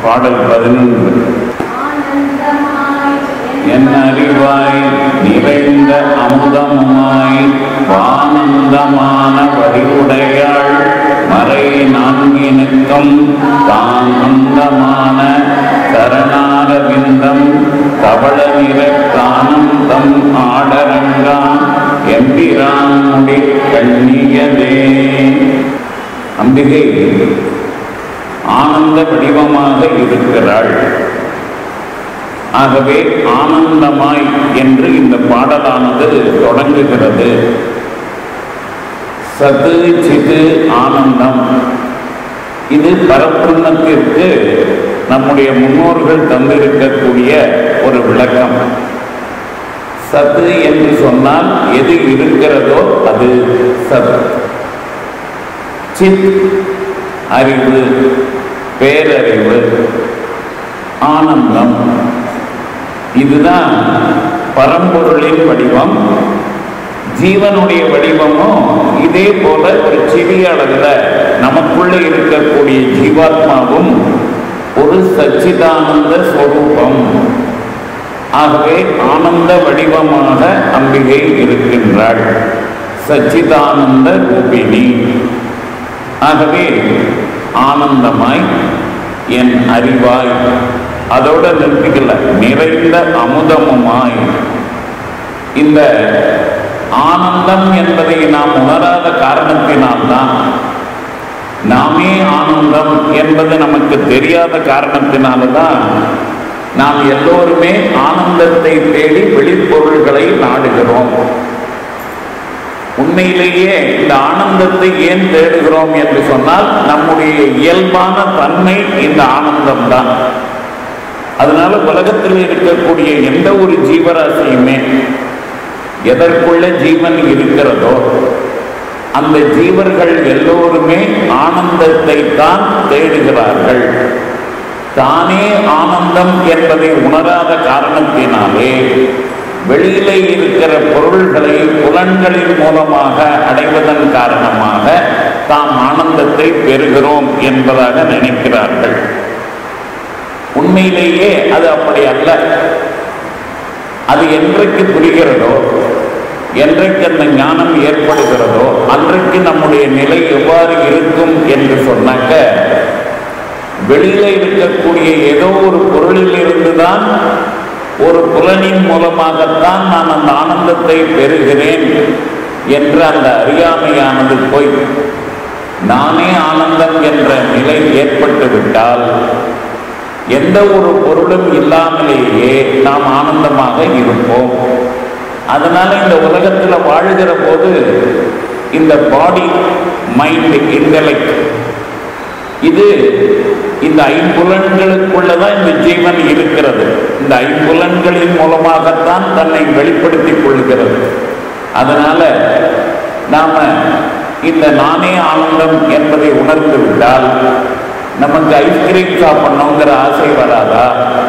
பாடல் பதினொன்று என் அறிவாய் நிறைந்த அமுதமுமாய் ஆனந்தமான வடிவுடையாள் மறை நான்கினுக்கும் தான் அந்தமான சரணாரவிந்தம் தவள நிற கானந்தம் ஆடரங்கான் எம்பிரான் முடி கண்ணியதே அம்பிகை ஆனந்த வடிவமாக இருக்கிறாள் ஆகவே ஆனந்தமாய் என்று இந்த பாடலானது தொடங்குகிறது சது சிது ஆனந்தம் இது பரபிரம்மத்திற்கு நம்முடைய முன்னோர்கள் தந்திருக்கக்கூடிய ஒரு விளக்கம் சத்து என்று சொன்னால் எது இருக்கிறதோ அது சத் சித் அறிவு பேரறிவு ஆனந்தம் இதுதான் பரம்பொருளின் வடிவம் ஜீவனுடைய வடிவமும் இதே போல ஒரு சிறிய அளவில் நமக்குள்ள இருக்கக்கூடிய ஜீவாத்மாவும் ஒரு சச்சிதானந்த ஸ்வரூபம் ஆகவே ஆனந்த வடிவமாக அம்பிகை இருக்கின்றாள் சச்சிதானந்த ரூபிணி ஆகவே ஆனந்தமாய் என் அறிவாய் அதோட நிறுத்திக்கல நிறைந்த அமுதமுமாய் இந்த ஆனந்தம் என்பதை நாம் உணராத காரணத்தினால்தான் நாமே ஆனந்தம் என்பது நமக்கு தெரியாத காரணத்தினால்தான் நாம் எல்லோருமே ஆனந்தத்தை தேடி வெளிப்பொருள்களை நாடுகிறோம் உண்மையிலேயே இந்த ஆனந்தத்தை ஏன் தேடுகிறோம் என்று சொன்னால் நம்முடைய இயல்பான தன்மை இந்த ஆனந்தம் தான் அதனால உலகத்தில் இருக்கக்கூடிய எந்த ஒரு ஜீவராசியுமே எதற்குள்ள ஜீவன் இருக்கிறதோ அந்த ஜீவர்கள் எல்லோருமே ஆனந்தத்தை தான் தேடுகிறார்கள் தானே ஆனந்தம் என்பதை உணராத காரணத்தினாலே வெளியிலே இருக்கிற பொருள்களை புலன்களின் மூலமாக அடைவதன் காரணமாக தாம் ஆனந்தத்தை பெறுகிறோம் என்பதாக நினைக்கிறார்கள் உண்மையிலேயே அது அப்படி அல்ல அது என்றைக்கு புரிகிறதோ என்றைக்கு அந்த ஞானம் ஏற்படுகிறதோ அன்றைக்கு நம்முடைய நிலை எவ்வாறு இருக்கும் என்று சொன்னாக்க வெளியில இருக்கக்கூடிய ஏதோ ஒரு பொருளில் இருந்துதான் ஒரு புலனின் மூலமாகத்தான் நான் அந்த ஆனந்தத்தை பெறுகிறேன் என்ற அந்த அறியாமையானது போய் நானே ஆனந்தம் என்ற நிலை ஏற்பட்டு விட்டால் எந்த ஒரு பொருளும் இல்லாமலேயே நாம் ஆனந்தமாக இருப்போம் அதனால இந்த உலகத்துல வாழுகிற போது இந்த பாடி மைண்ட் இன்டலெக்ட் இது இந்த ஐம்புலன்களுக்குள்ளதான் இந்த ஜீவன் இருக்கிறது இந்த ஐம்புலன்களின் மூலமாகத்தான் தன்னை வெளிப்படுத்திக் கொள்கிறது அதனால நாம இந்த நானே ஆனந்தம் என்பதை உணர்ந்து விட்டால் நமக்கு ஐஸ்கிரீம் சாப்பிடணுங்கிற ஆசை வராதா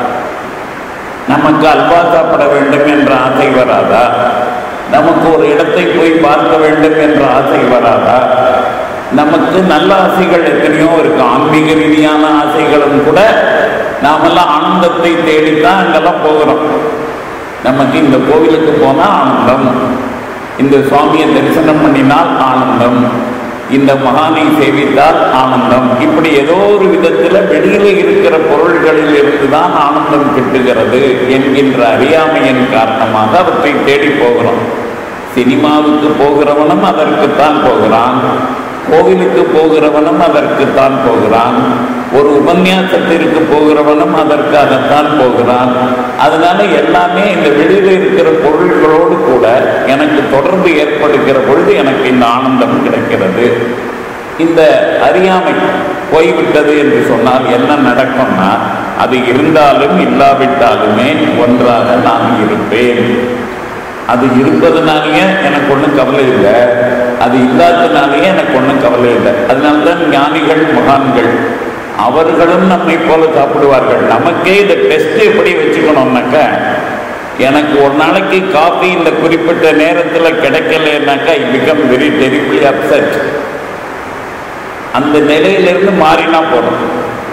நமக்கு அல்வா சாப்பிட வேண்டும் என்ற ஆசை வராதா நமக்கு ஒரு இடத்தை போய் பார்க்க வேண்டும் என்ற ஆசை வராதா நமக்கு நல்ல ஆசைகள் எத்தனையோ இருக்கு ஆன்மீக ரீதியான ஆசைகளும் கூட நாமெல்லாம் ஆனந்தத்தை தேடித்தான் அங்கெல்லாம் போகிறோம் நமக்கு இந்த கோவிலுக்கு போனால் ஆனந்தம் இந்த சுவாமியை தரிசனம் பண்ணினால் ஆனந்தம் இந்த மகானை சேவித்தால் ஆனந்தம் இப்படி ஏதோ ஒரு விதத்தில் வெளியில இருக்கிற பொருள்களில் இருந்துதான் ஆனந்தம் கிட்டுகிறது என்கின்ற அறியாமையின் காரணமாக அவற்றை தேடி போகிறோம் சினிமாவுக்கு போகிறவனும் அதற்குத்தான் போகிறான் கோவிலுக்கு போகிறவனும் அதற்குத்தான் போகிறான் ஒரு உபன்யாசத்திற்கு போகிறவனும் அதற்கு அதைத்தான் போகிறான் அதனால எல்லாமே இந்த வெளியில இருக்கிற பொருள்களோடு கூட எனக்கு தொடர்பு ஏற்படுகிற பொழுது எனக்கு இந்த ஆனந்தம் கிடைக்கிறது இந்த அறியாமை போய்விட்டது என்று சொன்னால் என்ன நடக்கும்னா அது இருந்தாலும் இல்லாவிட்டாலுமே ஒன்றாக நான் இருப்பேன் அது இருப்பதுனாலேயே எனக்கு ஒன்றும் கவலை இல்லை அது இல்லாததுனாலேயே எனக்கு ஒன்றும் கவலை இல்லை அதனால்தான் ஞானிகள் மகான்கள் அவர்களும் நம்மை போல சாப்பிடுவார்கள் நமக்கே இந்த டெஸ்ட் எப்படி வச்சுக்கணும்னாக்க எனக்கு ஒரு நாளைக்கு காஃபி இந்த குறிப்பிட்ட நேரத்தில் கிடைக்கலனாக்கா I become very terribly upset அந்த நிலையிலிருந்து மாறினா போதும்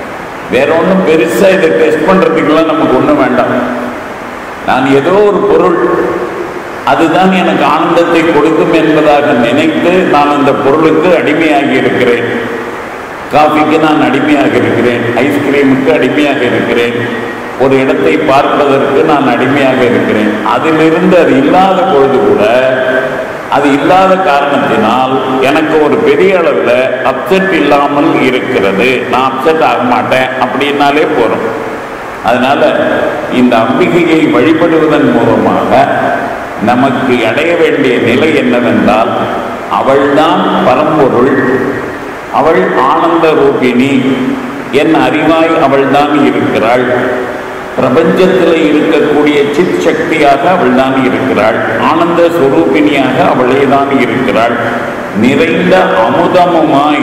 வேற ஒன்றும் பெருசா இதை டெஸ்ட் பண்றதுக்கெல்லாம் நமக்கு ஒன்றும் வேண்டாம் நான் ஏதோ ஒரு பொருள் அதுதான் எனக்கு ஆனந்தத்தை கொடுக்கும் என்பதாக நினைத்து நான் அந்த பொருளுக்கு அடிமையாகி இருக்கிறேன் காஃபிக்கு நான் அடிமையாக இருக்கிறேன் ஐஸ்கிரீமுக்கு அடிமையாக இருக்கிறேன் ஒரு இடத்தை பார்ப்பதற்கு நான் அடிமையாக இருக்கிறேன் அதிலிருந்து அது இல்லாத பொழுது கூட அது இல்லாத காரணத்தினால் எனக்கு ஒரு பெரிய அளவில் அப்செட் இல்லாமல் இருக்கிறது நான் அப்செட் ஆக மாட்டேன் அப்படின்னாலே போகிறோம் அதனால இந்த அம்பிகையை வழிபடுவதன் மூலமாக நமக்கு அடைய வேண்டிய நிலை என்னவென்றால் அவள்தான் பரம்பொருள் அவள் ஆனந்த ரூபிணி என் அறிவாய் அவள்தான் இருக்கிறாள் பிரபஞ்சத்தில் இருக்கக்கூடிய சித் சக்தியாக அவள் தான் இருக்கிறாள் ஆனந்த சுரூபிணியாக அவளே தான் இருக்கிறாள் நிறைந்த அமுதமுமாய்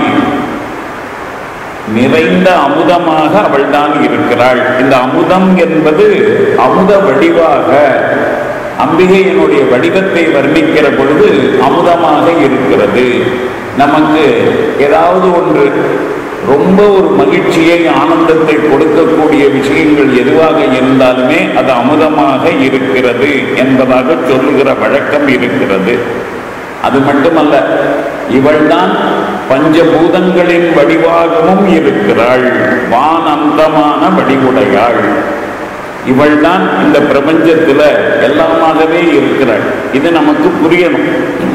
நிறைந்த அமுதமாக அவள் தான் இருக்கிறாள் இந்த அமுதம் என்பது அமுத வடிவாக அம்பிகையினுடைய வடிவத்தை வர்ணிக்கிற பொழுது அமுதமாக இருக்கிறது நமக்கு ஏதாவது ஒன்று ரொம்ப ஒரு மகிழ்ச்சியை ஆனந்தத்தை கொடுக்கக்கூடிய விஷயங்கள் எதுவாக இருந்தாலுமே அது அமுதமாக இருக்கிறது என்பதாக சொல்லுகிற வழக்கம் இருக்கிறது அது மட்டுமல்ல இவள்தான் பஞ்சபூதங்களின் வடிவாகவும் இருக்கிறாள் வானந்தமான வடிவுடையாள் இவள்தான் இந்த பிரபஞ்சத்துல எல்லாமாகவே இருக்கிறாள் இது நமக்கு புரியணும்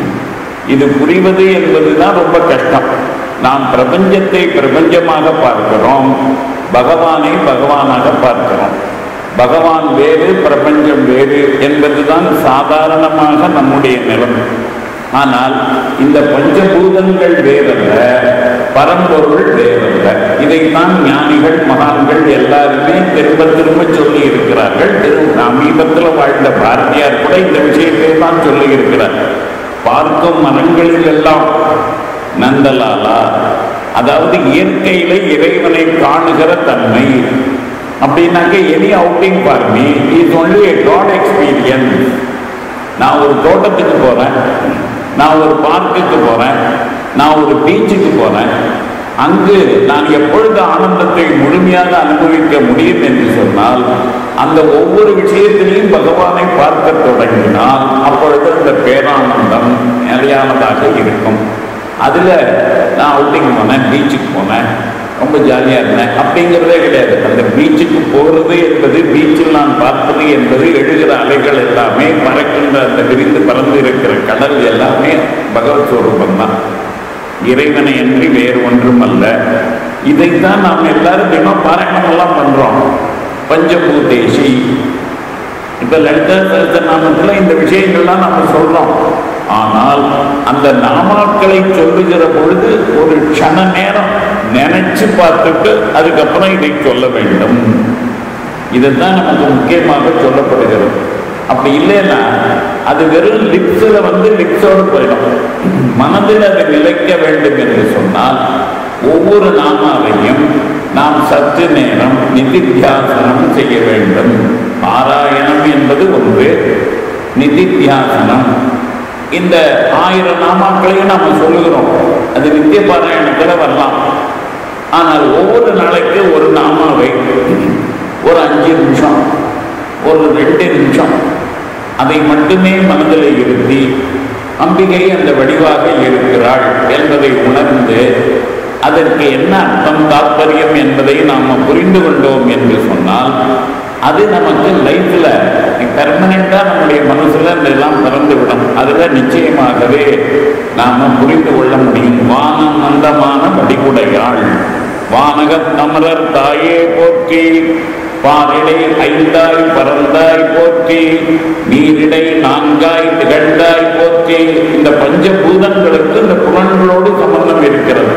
இது புரிவது என்பதுதான் ரொம்ப கஷ்டம் நாம் பிரபஞ்சத்தை பிரபஞ்சமாக பார்க்கிறோம் பகவானை பகவானாக பார்க்கிறோம் பகவான் வேறு பிரபஞ்சம் வேறு என்பதுதான் சாதாரணமாக நம்முடைய நிலைமை ஆனால் இந்த பஞ்சபூதங்கள் வேறல்ல பரம்பொருள் வேறல்ல இதைத்தான் ஞானிகள் மகான்கள் எல்லாருமே திரும்ப திரும்ப சொல்லி இருக்கிறார்கள் திரு சமீபத்தில் வாழ்ந்த பாரதியார் கூட இந்த விஷயத்தை தான் சொல்லி இருக்கிறார் பார்க்கும் மனங்களில் எல்லாம் நந்தலாலா அதாவது இயற்கையில இறைவனை காணுகிற தன்மை அப்படின்னாக்க any outing for me is only a God experience நான் ஒரு தோட்டத்துக்கு போறேன் நான் ஒரு பார்க்குக்கு போறேன் நான் ஒரு பீச்சுக்கு போறேன் அங்கு நான் எப்பொழுது ஆனந்தத்தை முழுமையாக அனுபவிக்க முடியும் என்று சொன்னால் அந்த ஒவ்வொரு விஷயத்திலையும் பகவானை பார்க்க தொடங்கினால் அப்பொழுது அந்த பேரானந்தம் நிலையானதாக இருக்கும் அதுல நான் அவுட்டிங் போனேன் பீச்சுக்கு போனேன் ரொம்ப ஜாலியா இருந்தேன் அப்படிங்கிறதே கிடையாது அந்த பீச்சுக்கு போறது என்பது பீச்சில் நான் பார்ப்பது என்பது எழுகிற அலைகள் எல்லாமே பறக்கின்ற அந்த விரிந்து பறந்து இருக்கிற கடல் எல்லாமே பகவத் ஸ்வரூபம் தான் இறைவனை அன்றி வேறு ஒன்றும் அல்ல இதைத்தான் நாம் எல்லாரும் தினம் பாராயணம் எல்லாம் பண்றோம் பஞ்சபூதேசி இப்ப லலிதா சகஸ்ரநாமத்துல இந்த விஷயங்கள்லாம் நம்ம சொல்றோம் ஆனால் அந்த நாமாக்களை சொல்லுகிற பொழுது ஒரு க்ஷண நேரம் நினைச்சு பார்த்துட்டு அதுக்கப்புறம் இதை சொல்ல வேண்டும் இதுதான் நமக்கு முக்கியமாக சொல்லப்படுகிறது அப்படி இல்லைன்னா அது வெறும் லிப்ஸில் வந்து லிப்ஸோடு போயிடும் மனதில் அதை நிலைக்க வேண்டும் என்று சொன்னால் ஒவ்வொரு நாமாவையும் நாம் சற்று நேரம் நிதித்தியாசனம் செய்ய வேண்டும் பாராயணம் என்பது ஒன்று நிதித்தியாசனம் இந்த ஆயிரம் நாமாக்களையும் நாம் சொல்லுகிறோம் அது நித்திய பாராயணத்தில் வரலாம் ஆனால் ஒவ்வொரு நாளைக்கு ஒரு நாமாவை ஒரு அஞ்சு நிமிஷம் ஒரு ரெண்டு நிமிஷம் அதை மட்டுமே மனதில் இருத்தி அம்பிகை அந்த வடிவாக இருக்கிறாள் என்பதை உணர்ந்து அதற்கு என்ன அர்த்தம் தாற்பயம் என்பதை நாம் புரிந்து கொண்டோம் என்று சொன்னால் அது நமக்கு லைஃப்ல பெர்மனண்டா நம்முடைய மனசுல இதெல்லாம் பிறந்து விடும் அதுல நிச்சயமாகவே நாம புரிந்து கொள்ள முடியும் வானம் மந்தமான வடிவுடையாள் வானகத் அமரர் தாயே போற்றி பாரிடை ஐந்தாய் பறந்தாய் போற்றி நீரிடை நான்காய் திகழ்ந்தாய் போற்றி இந்த பஞ்சபூதங்களுக்கு இந்த புலன்களோடு சம்பந்தம் இருக்கிறது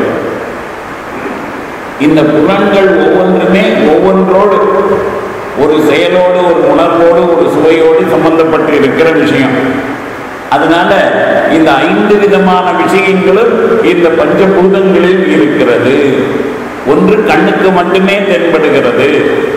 இந்த புலன்கள் ஒவ்வொன்றுமே ஒவ்வொன்றோடு ஒரு செயலோடு ஒரு உணர்வோடு ஒரு சுவையோடு சம்பந்தப்பட்டு இருக்கிற விஷயம் அதனால இந்த ஐந்து விதமான விஷயங்களும் இந்த பஞ்சபூதங்களில் இருக்கிறது ஒன்று கண்ணுக்கு மட்டுமே தென்படுகிறது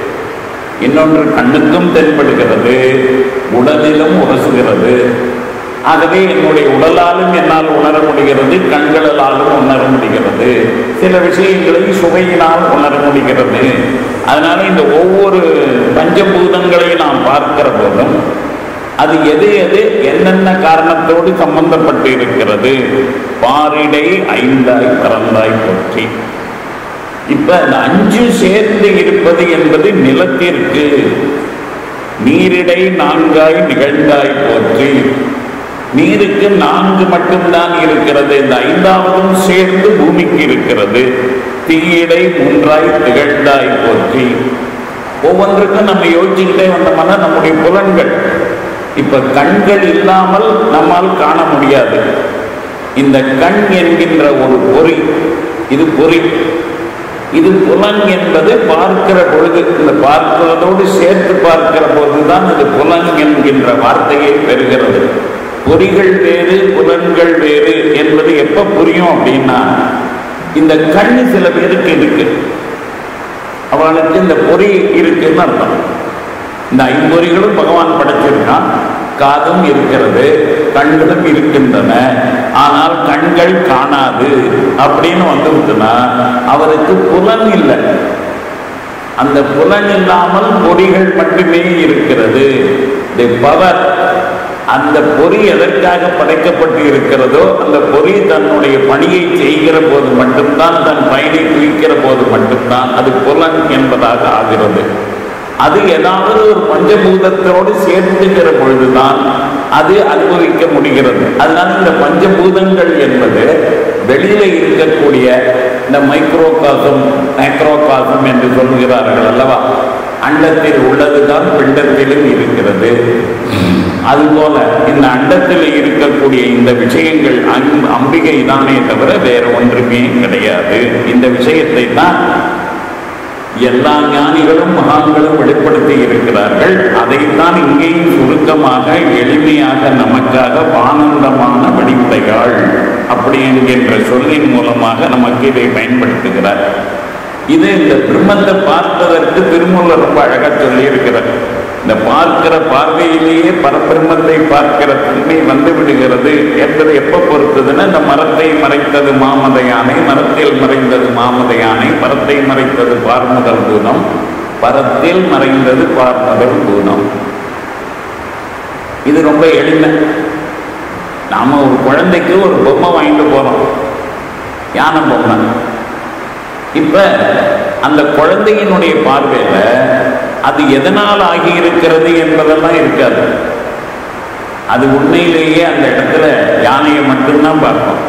இன்னொன்று கண்ணுக்கும் தென்படுகிறது உடலிலும் உரசுகிறது ஆகவே என்னுடைய உடலாலும் என்னால் உணர முடிகிறது கண்களாலும் உணர முடிகிறது சில விஷயங்களை சுவையினால் உணர முடிகிறது அதனால இந்த ஒவ்வொரு பஞ்சபூதங்களை நாம் பார்க்கிற போதும் அது எது எது என்னென்ன காரணத்தோடு சம்பந்தப்பட்டு இருக்கிறது பாரிடை ஐந்தாய் பறந்தாய் போற்றி இப்ப அந்த அஞ்சு சேர்ந்து இருப்பது என்பது நிலத்திற்கு நீரிடை நான்காய் நிகழ்ந்தாய் போற்றி நீருக்கு நான்கு மட்டும்தான் இருக்கிறது இந்த ஐந்தாவதும் சேர்ந்து பூமிக்கு இருக்கிறது தீயிடை மூன்றாய் திகழ்ந்தாய் போற்றி ஒவ்வொன்றுக்கும் நம்ம யோசிச்சுக்கிட்டே வந்தோம்னா நம்முடைய புலன்கள் இப்ப கண்கள் இல்லாமல் நம்மால் காண முடியாது இந்த கண் என்கின்ற ஒரு பொறி இது பொறி இது புலன் என்பது பார்க்கிற பொழுது இந்த பார்க்கிறதோடு சேர்த்து பார்க்கிற போதுதான் இது புலன் என்கின்ற வார்த்தையை பெறுகிறது பொறிகள் வேறு புலன்கள் வேறு என்பது எப்ப புரியும் அப்படின்னா இந்த கண் சில பேருக்கு இருக்கு அவளுக்கு இந்த பொறி இருக்குன்னு அர்த்தம் இந்த ஐம்பொறிகளும் பகவான் படைச்சிருக்கான் காதும் இருக்கிறது கண்களும் இருக்கின்றன ஆனால் கண்கள் காணாது அப்படின்னு வந்து விட்டுனா அவருக்கு புலன் இல்லை அந்த புலன் இல்லாமல் பொறிகள் மட்டுமே இருக்கிறது தி பவர் அந்த பொறி எதற்காக படைக்கப்பட்டு இருக்கிறதோ அந்த பொறி தன்னுடைய பணியை செய்கிற போது மட்டும்தான் தன் பயனை குவிக்கிற போது மட்டும்தான் அது புலன் என்பதாக ஆகிறது அது ஏதாவது ஒரு பஞ்சபூதத்தோடு சேர்த்துக்கிற பொழுதுதான் அது அனுபவிக்க முடிகிறது அதனால இந்த பஞ்சபூதங்கள் என்பது வெளியில இருக்கக்கூடிய இந்த மைக்ரோகாசம் மைக்ரோகாசம் என்று சொல்லுகிறார்கள் அல்லவா அண்டத்தில் உள்ளதுதான் பிண்டத்திலும் இருக்கிறது அதுபோல இந்த அண்டத்தில் இருக்கக்கூடிய இந்த விஷயங்கள் அம்- அம்பிகை தானே தவிர வேற ஒன்றுமே கிடையாது இந்த விஷயத்தை தான் எல்லா ஞானிகளும் மகான்களும் வெளிப்படுத்தி இருக்கிறார்கள் அதைத்தான் இங்கேயும் சுருக்கமாக எளிமையாக நமக்காக ஆனந்தமான வடிவுடையாள் அப்படி என்கின்ற சொல்லின் மூலமாக நமக்கு இதை பயன்படுத்துகிறார் இது இந்த பிரம்மத்தை பார்ப்பதற்கு திருமூலர் ரொம்ப அழகா சொல்லி இருக்கிறார் இந்த பார்க்கிற பார்வையிலேயே பரபிரம்மத்தை பார்க்கிற தன்மை வந்து விடுகிறது என்பது எப்ப பொறுத்ததுன்னா இந்த மரத்தை மறைத்தது மாமத யானை மரத்தில் மறைந்தது மாமத யானை பரத்தை மறைத்தது பார்முதல் பூதம் பரத்தில் மறைந்தது பார்முதல் பூதம் இது ரொம்ப எளிமை நாம ஒரு குழந்தைக்கு ஒரு பொம்மை வாங்கிட்டு போறோம் யானை பொம்மை இப்ப அந்த குழந்தையினுடைய பார்வையில அது எதனால் ஆகி இருக்கிறது என்பதெல்லாம் இருக்காது அது உண்மையிலேயே அந்த இடத்துல யானையை மட்டும்தான் பார்க்கும்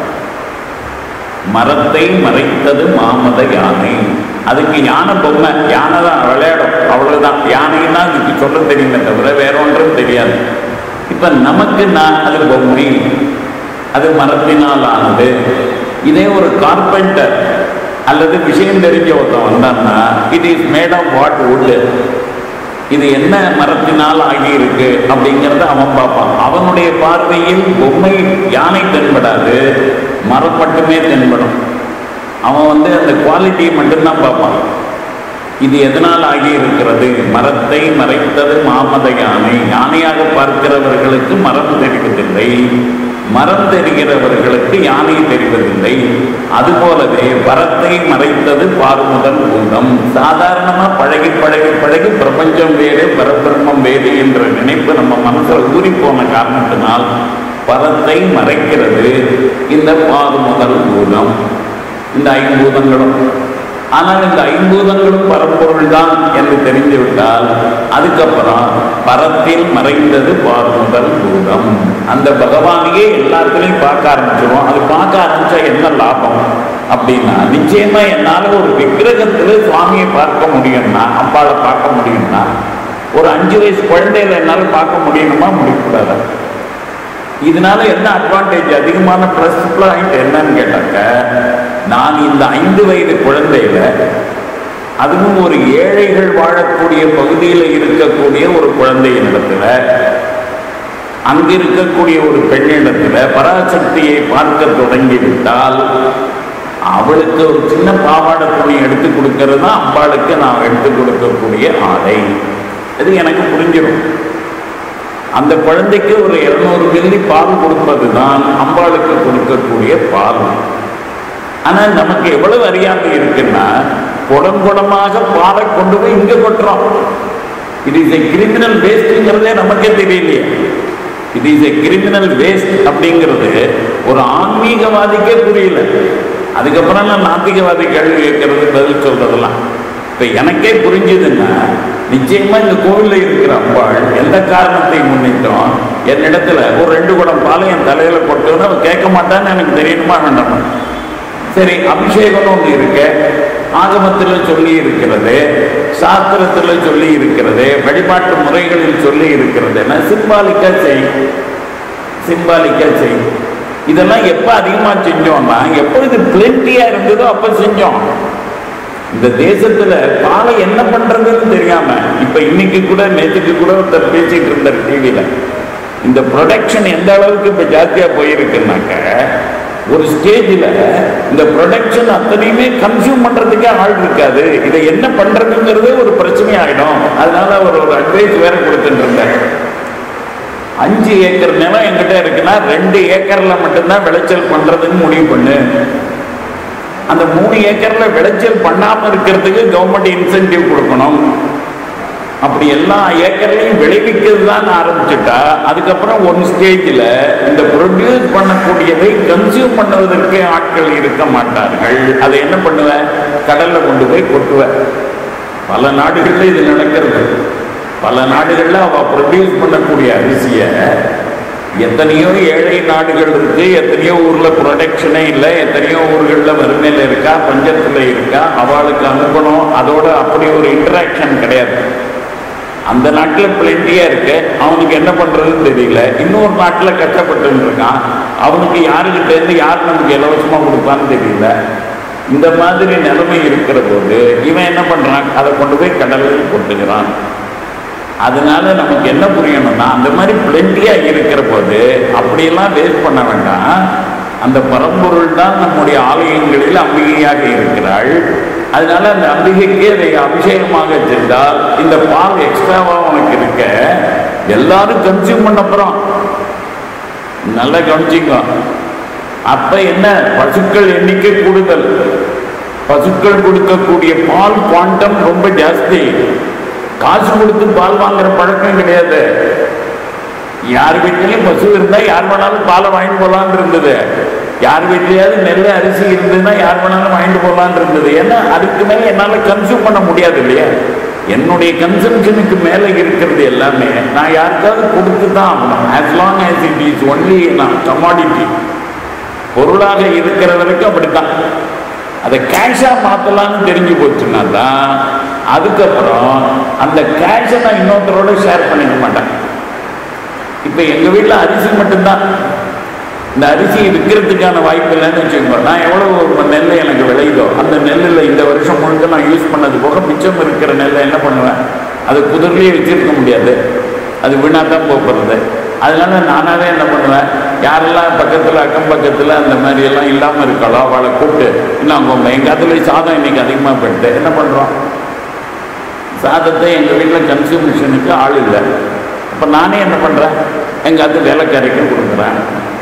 மரத்தை மறைத்தது மாமத யானை அதுக்கு யானை பொம்மை யானை தான் விளையாடும் அவ்வளவுதான் யானைன்னா அதுக்கு சொல்ல தெரியுமே தவிர வேற ஒன்றும் தெரியாது இப்ப நமக்கு நான் அது பொம்மை அது மரத்தினால் ஆனது இதே ஒரு கார்பெண்டர் அல்லது விஷயம் தெரிஞ்ச ஒருத்தன் வந்தான்னா it is made of what wood இது என்ன மரத்தினால் ஆகியிருக்கு அப்படிங்கிறத அவன் பார்ப்பான் அவனுடைய பார்வையில் பொம்மை யானை தென்படாது மரம் மட்டுமே தென்படும் அவன் வந்து அந்த குவாலிட்டியை மட்டும்தான் பார்ப்பான் இது எதனால் ஆகி இருக்கிறது மரத்தை மறைத்தது மாமத யானை யானையாக பார்க்கிறவர்களுக்கு மரம் தெரிவதில்லை மரம் தெரிகிறவர்களுக்கு யானை தெரிவதில்லை அதுபோலவே பரத்தை மறைத்தது பார்முதல் பூதம் சாதாரணமா பழகி பழகி பழகி பிரபஞ்சம் வேறு பரபிரம்மம் வேறு என்ற நினைப்பு நம்ம மனசுல ஊறி போன காரணத்தினால் பரத்தை மறைக்கிறது இந்த பார்முதல் பூதம் இந்த ஐம்பூதங்களும் ஆனால் இந்த ஐம்பூதங்களும் பரம்பொருள் தான் என்று தெரிந்துவிட்டால் அதுக்கப்புறம் பரத்தில் மறைந்தது பார்முதல் பூதம் அந்த பகவானையே எல்லாத்துலேயும் பார்க்க ஆரம்பிச்சிடும் அது பார்க்க ஆரம்பிச்சா என்ன லாபம் அப்படின்னா நிச்சயமா என்னால ஒரு விக்கிரகத்துல சுவாமியை பார்க்க முடியும்னா அப்பாவை பார்க்க முடியும்னா ஒரு அஞ்சு வயசு குழந்தையில என்னால பார்க்க முடியணுமா முடியக்கூடாதா இதனால என்ன அட்வான்டேஜ் அதிகமான ப்ளஸ் பாயிண்ட் என்னன்னு கேட்டாக்க நான் இந்த ஐந்து வயது குழந்தையில அதுவும் ஒரு ஏழைகள் வாழக்கூடிய பகுதியில் இருக்கக்கூடிய ஒரு குழந்தையின் இடத்துல அங்கு இருக்கக்கூடிய ஒரு பெண்ணிடத்துல பராசக்தியை பார்க்க தொடங்கிவிட்டால் அவளுக்கு ஒரு சின்ன பாவாடை துணி எடுத்து கொடுக்கறது தான் அம்பாளுக்கு நான் எடுத்து கொடுக்கக்கூடிய ஆடை இது எனக்கு புரிஞ்சிடும் அந்த குழந்தைக்கு ஒரு இருநூறு மில்லி பால் கொடுப்பது தான் அம்பாளுக்கு கொடுக்கக்கூடிய பால் ஆனா நமக்கு எவ்வளவு அறியாமை இருக்குன்னா குடம் குடமாக பாலை கொண்டு போய் இங்க கொட்டுறோம் இட் இஸ் எ கிரிமினல் வேஸ்ட்ங்கிறதே நமக்கே தெரியலையே it is a criminal waste அப்படிங்கிறது ஒரு ஆன்மீகவாதிக்கே புரியல அதுக்கப்புறம் நான் நாத்திகவாதி கேள்வி கேட்கறது பதில் சொல்றதெல்லாம் இப்ப எனக்கே புரிஞ்சுதுன்னா நிச்சயமா இந்த கோவில்ல இருக்கிற அம்பாள் எந்த காரணத்தை முன்னிட்டோம் என்னிடத்துல ஒரு ரெண்டு குடம் பாலை என் தலையில போட்டோன்னு அவ கேட்க மாட்டான்னு எனக்கு தெரியணுமா வேண்டாமா சரி அபிஷேகம்னு ஒன்று இருக்கு ஆகமத்தில் சொல்லி இருக்கிறது சாஸ்திரத்தில் சொல்லி இருக்கிறது வழிபாட்டு முறைகளில் சொல்லி இருக்கிறதுன்னா சிம்பாலிக்கா செய் சிம்பாலிக்கா செய் இதெல்லாம் எப்ப அதிகமா செஞ்சோம்னா எப்போ இது பிளென்டியா இருந்ததோ அப்ப செஞ்சோம் இந்த தேசத்துல பாலை என்ன பண்றதுன்னு தெரியாம இப்ப இன்னைக்கு கூட நேற்றுக்கு கூட ஒருத்தர் பேசிட்டு இருந்தார் டிவியில இந்த ப்ரொடக்ஷன் எந்த அளவுக்கு இப்ப ஜாஸ்தியா போயிருக்குன்னாக்க ஒரு ஸ்டேஜில் இந்த ப்ரொடக்ஷன் அத்தனையுமே கன்சியூம் பண்றதுக்கே ஆள் இருக்காது இதை என்ன பண்றதுங்கிறதே ஒரு பிரச்சனை ஆயிடும் அதனால அவர் ஒரு அட்வைஸ் வேற கொடுத்துட்டு இருந்தார் அஞ்சு ஏக்கர் நிலம் என்கிட்ட இருக்குன்னா ரெண்டு ஏக்கர்ல மட்டும்தான் விளைச்சல் பண்றதுன்னு முடிவு பண்ணு அந்த மூணு ஏக்கர்ல விளைச்சல் பண்ணாம இருக்கிறதுக்கு கவர்மெண்ட் இன்சென்டிவ் கொடுக்கணும் அப்படி எல்லா ஏக்கர்லையும் விளைவிக்கிறது தான் ஆரம்பிச்சுட்டா அதுக்கப்புறம் ஒரு ஸ்டேஜில் இந்த ப்ரொடியூஸ் பண்ணக்கூடியதை கன்சியூம் பண்ணுவதற்கு ஆட்கள் இருக்க மாட்டார்கள் அதை என்ன பண்ணுவேன் கடல்ல கொண்டு போய் கொட்டுவேன் பல நாடுகளில் இது நடக்கிறது பல நாடுகளில் அவ ப்ரொடியூஸ் பண்ணக்கூடிய அரிசியை எத்தனையோ ஏழை நாடுகள் இருக்கு எத்தனையோ ஊர்ல ப்ரொடக்ஷனே இல்லை எத்தனையோ ஊர்களில் வறுமையில் இருக்கா பஞ்சத்தில் இருக்கா அவளுக்கு அனுப்பணும் அதோட அப்படி ஒரு இன்டராக்ஷன் கிடையாது அந்த நாட்டில் பிளெண்டியா இருக்கு அவனுக்கு என்ன பண்றதுன்னு தெரியல இன்னொரு நாட்டில் கஷ்டப்பட்டு இருக்கான் அவனுக்கு யாருக்கிட்ட இருந்து யார் நமக்கு இலவசமா கொடுப்பான்னு தெரியல இந்த மாதிரி நிலைமை இருக்கிற போது இவன் என்ன பண்றான் அதை கொண்டு போய் கடலில் கொட்டுகிறான் அதனால நமக்கு என்ன புரியணும்னா அந்த மாதிரி பிளெண்டியா இருக்கிற போது அப்படியெல்லாம் வேஸ்ட் பண்ண வேண்டாம் அந்த பரம்பொருள் தான் நம்முடைய ஆலயங்களில் அம்பிகையாக இருக்கிறாள் அதனால அந்த அம்பிகைக்கு அதை அபிஷேகமாக சென்றால் இந்த பால் எக்ஸ்ட்ராவா உனக்கு இருக்க எல்லாரும் கன்சியூம் பண்ண அப்புறம் நல்லா கவனிச்சிங்க அப்ப என்ன பசுக்கள் எண்ணிக்கை கூடுதல் பசுக்கள் கொடுக்கக்கூடிய பால் குவாண்டம் ரொம்ப ஜாஸ்தி காசு கொடுத்து பால் வாங்குற பழக்கம் கிடையாது யார் வீட்லயும் பசு இருந்தா யார் வேணாலும் பாலை வாங்கிட்டு போலான்னு இருந்தது யார் வீட்லயாவது நெல் அரிசி இருந்ததுன்னா யார் வேணாலும் வாங்கிட்டு போலான்னு இருந்தது ஏன்னா அதுக்கு மேல என்னால கன்சியூம் பண்ண முடியாது இல்லையா என்னுடைய கன்சம்ஷனுக்கு மேல இருக்கிறது எல்லாமே நான் யாருக்காவது கொடுத்து தான் ஆகணும் as long as it is only நான் கமாடிட்டி பொருளாக இருக்கிற வரைக்கும் அப்படித்தான் அதை கேஷா மாத்தலாம்னு தெரிஞ்சு போச்சுன்னா தான் அதுக்கப்புறம் அந்த கேஷை நான் இன்னொருத்தரோட ஷேர் பண்ணிக்க மாட்டேன் இப்போ எங்க வீட்டில் அரிசி மட்டும்தான் இந்த அரிசி விற்கிறதுக்கான வாய்ப்பு இல்லைன்னு வச்சுக்கோங்க நான் எவ்வளோ நெல் எனக்கு விளையுதோ அந்த நெல்லில் இந்த வருஷம் முழுக்க நான் யூஸ் பண்ணது போக மிச்சம் இருக்கிற நெல்லை என்ன பண்ணுவேன் அது குதிரையிலே வச்சிருக்க முடியாது அது வீணாக தான் போகிறது அதனால நானாவே என்ன பண்ணுவேன் யாரெல்லாம் பக்கத்தில் அக்கம் பக்கத்தில் அந்த மாதிரி எல்லாம் இல்லாமல் இருக்காளோ அவளை கூப்பிட்டு இன்னும் அவங்க எங்கள் அதுல சாதம் இன்னைக்கு அதிகமாக போயிட்டு என்ன பண்ணுறோம் சாதத்தை எங்கள் வீட்டில் கன்சியூமேஷனுக்கு ஆள் இல்லை அப்போ நானே என்ன பண்ணுறேன் எங்கள் அது வேலைக்காரிக்கு கொடுக்குறேன்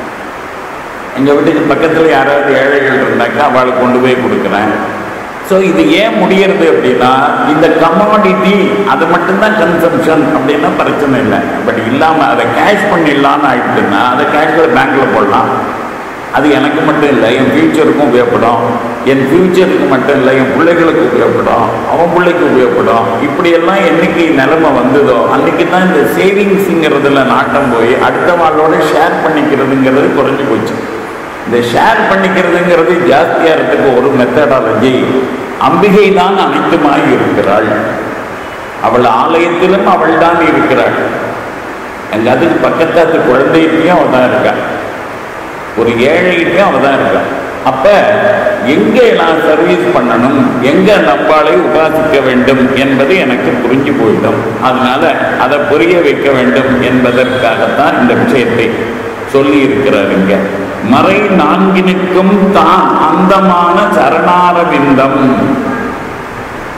எங்கள் வீட்டுக்கு பக்கத்தில் யாராவது ஏழைகள் இருந்தாக்கா அவளுக்கு கொண்டு போய் கொடுக்குறேன் ஸோ இது ஏன் முடியறது அப்படின்னா இந்த கமாடிட்டி அது மட்டும்தான் கன்சம்ஷன் அப்படின்னா பிரச்சனை இல்லை பட் இல்லாமல் அதை கேஷ் பண்ணிடலான்னு ஆயிடுச்சுன்னா அதை கேஷில் பேங்க்கில் போடலாம் அது எனக்கு மட்டும் இல்லை என் ஃப்யூச்சருக்கும் உபயோகப்படும் என் ஃப்யூச்சருக்கு மட்டும் இல்லை என் பிள்ளைகளுக்கு உபயோகப்படும் அவன் பிள்ளைக்கு உபயோகப்படும் இப்படியெல்லாம் என்னைக்கு நிலைமை வந்ததோ அன்னைக்கு தான் இந்த சேவிங்ஸுங்கிறதுல நாட்டம் போய் அடுத்த வாழ்வோட ஷேர் பண்ணிக்கிறதுங்கிறது குறைஞ்சி போச்சு இந்த ஷேர் பண்ணிக்கிறதுங்கிறது ஜாஸ்தியாகிறதுக்கு ஒரு மெத்தடாலஜி அம்பிகை தான் அனைத்துமாய் இருக்கிறாள் அவள் ஆலயத்திலும் அவள் தான் இருக்கிறாள் எங்க அதுக்கு பக்கத்தாத்து குழந்தைகிட்டையும் அவள் தான் இருக்கா ஒரு ஏழைகிட்டையும் அவள் தான் இருக்கா அப்ப எங்க நான் சர்வீஸ் பண்ணணும் எங்க நம்பாளை உபாசிக்க வேண்டும் என்பது எனக்கு புரிஞ்சு போயிடும் அதனால அதை புரிய வைக்க வேண்டும் என்பதற்காகத்தான் இந்த விஷயத்தை சொல்லி இருக்கிறார் இங்க மறை நான்கினுக்கும் தான் அந்தமான சரணாரவிந்தம்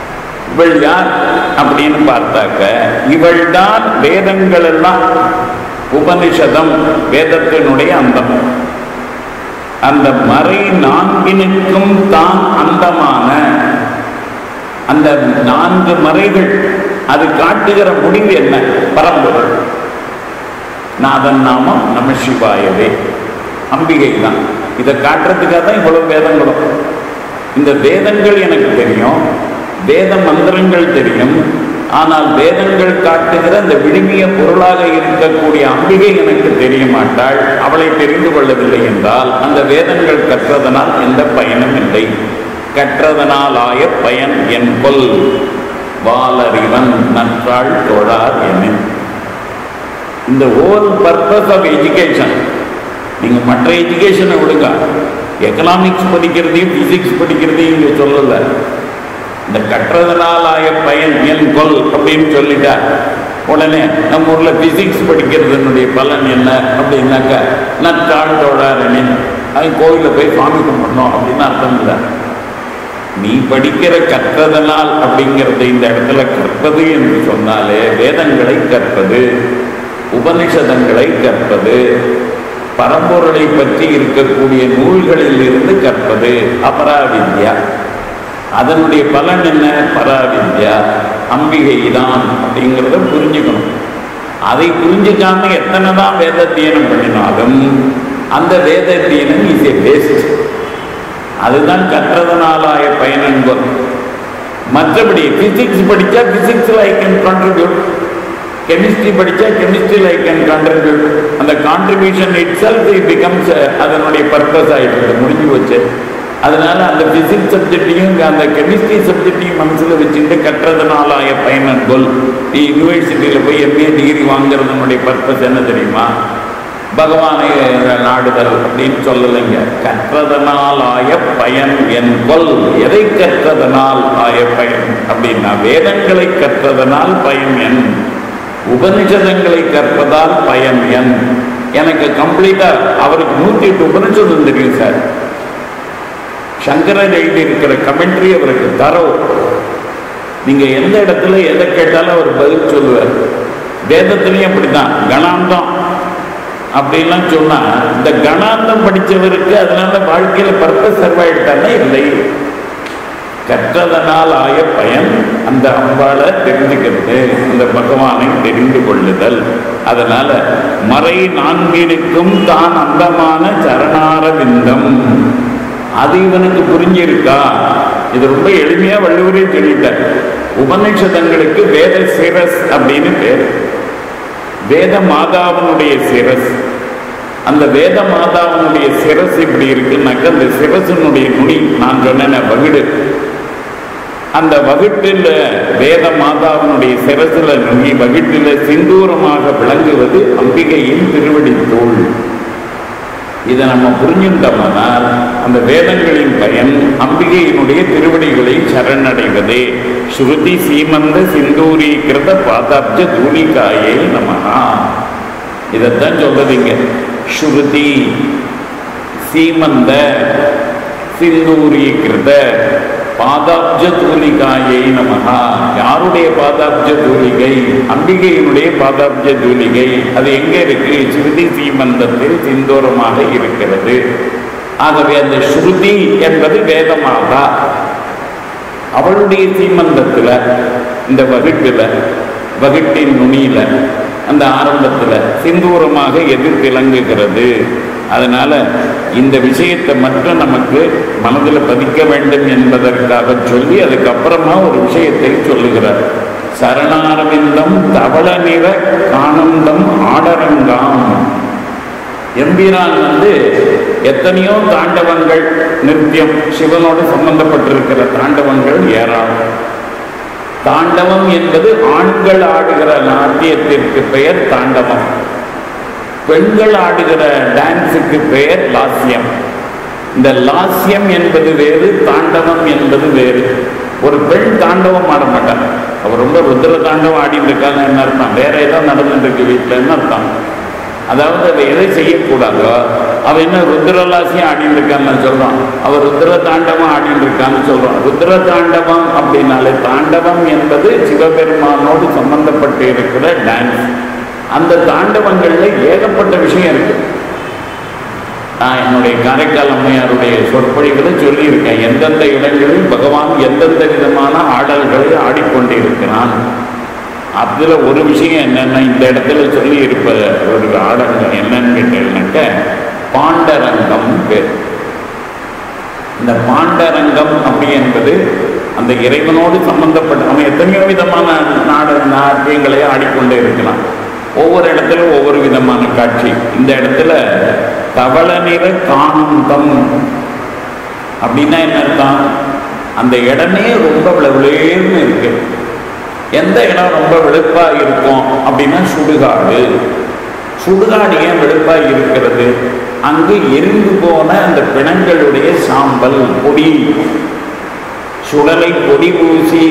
இவள் யார் அப்படின்னு பார்த்தாக்க இவள் தான் வேதங்கள் எல்லாம் உபனிஷதம் வேதத்தினுடைய அந்தம் அந்த மறை நான்கினுக்கும் தான் அந்தமான அந்த நான்கு மறைகள் அது காட்டுகிற முடிவு என்ன பரம்பொருள் நாதன் நாமம் நம சிவாயவே அம்பிகை தான் இதை காட்டுறதுக்காக தான் இவ்வளவு வேதங்களும் இந்த வேதங்கள் எனக்கு தெரியும் வேத மந்திரங்கள் தெரியும் ஆனால் வேதங்கள் காட்டுகிற அந்த விழுமிய பொருளாக இருக்கக்கூடிய அம்பிகை எனக்கு தெரிய மாட்டாள் அவளை தெரிந்து கொள்ளவில்லை என்றால் அந்த வேதங்கள் கற்றதனால் எந்த பயனும் இல்லை கற்றதனாலாய பயன் என் கொல் வாலறிவன் நன்றாள் தோழார் என்ன இந்த ஹோல் பர்பஸ் ஆஃப் எஜுகேஷன் நீங்கள் மற்ற எஜுகேஷனை விடுங்க எக்கனாமிக்ஸ் படிக்கிறதையும் ஃபிசிக்ஸ் படிக்கிறதையும் இங்கே சொல்லலை இந்த கற்றதனாலாய பயன் என் கொல் அப்படின்னு சொல்லிட்டா உடனே நம்ம ஊரில் ஃபிசிக்ஸ் படிக்கிறதுனுடைய பலன் என்ன அப்படின்னாக்கா நான் தாழ்ந்தோடாரனே அது கோவிலில் போய் சாமி கும்பிடணும் அப்படின்னு அர்த்தம் இல்லை நீ படிக்கிற கற்றதனால் அப்படிங்கிறத இந்த இடத்துல கற்பது என்று சொன்னாலே வேதங்களை கற்பது உபனிஷதங்களை கற்பது பரம்பொருளை பற்றி இருக்கக்கூடிய நூல்களில் இருந்து கற்பது அபராவித்யா அதனுடைய பலன் என்ன பராவித்யா அம்பிகை தான் அப்படிங்கிறத புரிஞ்சுக்கணும் அதை புரிஞ்சுக்காம எத்தனை தான் வேதத்தியனம் பண்ணினாலும் அந்த வேதத்தியனம் இஸ் ஏ வேஸ்ட் அதுதான் கற்றதனாலாய பயனன்பது மற்றபடி பிசிக்ஸ் படித்தா பிசிக்ஸில் ஐ கேன் கான்ட்ரிபியூட் கெமிஸ்ட்ரி படித்தா கெமிஸ்ட்ரியில் ஐ கேன் கான்ட்ரிபியூட் அந்த contribution itself it becomes அதனுடைய பர்பஸ் ஆகிட்டு முடிஞ்சு வச்சு அதனால அந்த பிசிக்ஸ் சப்ஜெக்டையும் அந்த கெமிஸ்ட்ரி சப்ஜெக்டையும் மனசில் வச்சுட்டு கற்றதுனாலாய பயனன் கொல் நீ யூனிவர்சிட்டியில் போய் எம்ஏ டிகிரி வாங்குறதுனுடைய பர்பஸ் என்ன தெரியுமா பகவானை நாடுதல் அப்படின்னு சொல்லலைங்க கற்றதனால் ஆய பயன் என் கொல் எதை கற்றதனால் ஆய பயன் அப்படின்னா வேதங்களை கற்றதனால் பயன் என் உபனிஷதங்களை கற்பதால் பயன் என் எனக்கு கம்ப்ளீட்டா அவருக்கு நூத்தி எட்டு உபனிஷதம் தெரியும் சார் சங்கரன் எழுதி இருக்கிற கமெண்ட்ரி அவருக்கு தரவு நீங்க எந்த இடத்துல எதை கேட்டாலும் அவர் பதில் சொல்லுவார் வேதத்திலையும் அப்படிதான் கணாந்தம் அப்படின்லாம் சொன்னா இந்த கணாந்தம் படித்தவருக்கு அதனால வாழ்க்கையில பர்பஸ் சர்வாயிட்டானே இல்லை கற்றதனால் ஆய பயன் அந்த அம்பாளை தெரிஞ்சுக்கிறது அந்த பகவானை தெரிந்து கொள்ளுதல் அதனால மறை நான்கினுக்கும் தான் அந்தமான சரணார விந்தம் அது இவனுக்கு புரிஞ்சிருக்கா இது ரொம்ப எளிமையா வள்ளுவரே சொல்லிட்டார் உபநிஷதங்களுக்கு வேத சிரஸ் அப்படின்னு பேர் வேத மாதாவனுடைய சிரஸ் அந்த வேத மாதாவனுடைய சிரஸ் இப்படி இருக்குன்னாக்க அந்த சிரசனுடைய நுனி நான் சொன்னேன் வகுடு அந்த வகுட்டில் வேத மாதாவினுடைய சிரசில நுனி வகுட்டில் சிந்தூரமாக விளங்குவது அம்பிகையின் திருவடி தோல் இதை நம்ம புரிஞ்சுட்டோம்னால் அந்த வேதங்களின் பயன் அம்பிகையினுடைய திருவடிகளை சரணடைவதே ஸ்ருதி சீமந்த சிந்தூரீகிருத பாதாப்ஜ தூணிகாயே நமகா இதைத்தான் சொல்றதுங்க ஸ்ருதி சீமந்த சிந்தூரீகிருத பாதாப்ஜ தூலிகாயை நமகா யாருடைய பாதாப்ஜ தூலிகை அம்பிகையினுடைய பாதாப்ஜ தூலிகை அது எங்க இருக்கு ஸ்ருதி சீமந்தத்தில் சிந்தூரமாக இருக்கிறது ஆகவே அந்த ஸ்ருதி என்பது வேதமாகா அவளுடைய சீமந்தத்துல இந்த வகுட்டுல வகுட்டின் நுனியில அந்த ஆரம்பத்துல சிந்தூரமாக எதிர் விளங்குகிறது அதனால இந்த விஷயத்தை மட்டும் நமக்கு மனதில் பதிக்க வேண்டும் என்பதற்காக சொல்லி அதுக்கப்புறமா ஒரு விஷயத்தை சொல்லுகிறார் சரணாரவிந்தம் தவள நிற காணந்தம் ஆடரங்காம் எம்பிரான் வந்து எத்தனையோ தாண்டவங்கள் நித்தியம் சிவனோடு சம்பந்தப்பட்டிருக்கிற தாண்டவங்கள் ஏராளம் தாண்டவம் என்பது ஆண்கள் ஆடுகிற நாட்டியத்திற்கு பெயர் தாண்டவம் பெண்கள் ஆடுகிற டான்ஸுக்கு பெயர் லாஸ்யம் இந்த லாஸ்யம் என்பது வேறு தாண்டவம் என்பது வேறு ஒரு பெண் தாண்டவம் ஆட மாட்டாங்க அவர் ரொம்ப ருத்ர தாண்டவம் ஆடிட்டு இருக்காங்க என்ன அர்த்தம் வேற ஏதோ நடந்துட்டு இருக்கு வீட்டில் அர்த்தம் அதாவது அவ எதை செய்யக்கூடாதோ அவ என்ன ருத்ரலாசியம் ஆடிட்டு இருக்கான்னு சொல்றான் அவர் ருத்ர தாண்டவம் ஆடிட்டு இருக்கான்னு சொல்றான் ருத்ர தாண்டவம் அப்படின்னாலே தாண்டவம் என்பது சிவபெருமானோடு சம்பந்தப்பட்டு இருக்கிற டான்ஸ் அந்த தாண்டவங்கள்ல ஏகப்பட்ட விஷயம் இருக்கு நான் என்னுடைய காரைக்கால் அம்மையாருடைய சொற்பொழிகளை சொல்லியிருக்கேன் எந்தெந்த இடங்களில் பகவான் எந்தெந்த விதமான ஆடல்களை ஆடிக்கொண்டிருக்கிறான் அதுல ஒரு விஷயம் என்னன்னா இந்த இடத்துல சொல்லி இருப்ப ஒரு ஆடல்கள் என்னன்னு கேட்டீங்கன்னாக்க பாண்டரங்கம் பேர் இந்த பாண்டரங்கம் அப்படி என்பது அந்த இறைவனோடு சம்பந்தப்பட்ட நம்ம எத்தனையோ விதமான நாட நாட்டியங்களை ஆடிக்கொண்டே இருக்கலாம் ஒவ்வொரு இடத்துல ஒவ்வொரு விதமான காட்சி இந்த இடத்துல தவள நிற காந்தம் அப்படின்னா என்ன அர்த்தம் அந்த இடமே ரொம்ப விளவிலேன்னு இருக்கு எந்த இடம் ரொம்ப வெளுப்பா இருக்கும் அப்படின்னா சுடுகாடு சுடுகாடு ஏன் வெளுப்பா இருக்கிறது அங்கு எரிந்து போன அந்த பிணங்களுடைய சாம்பல் பொடி சுடலை பொடி பூசி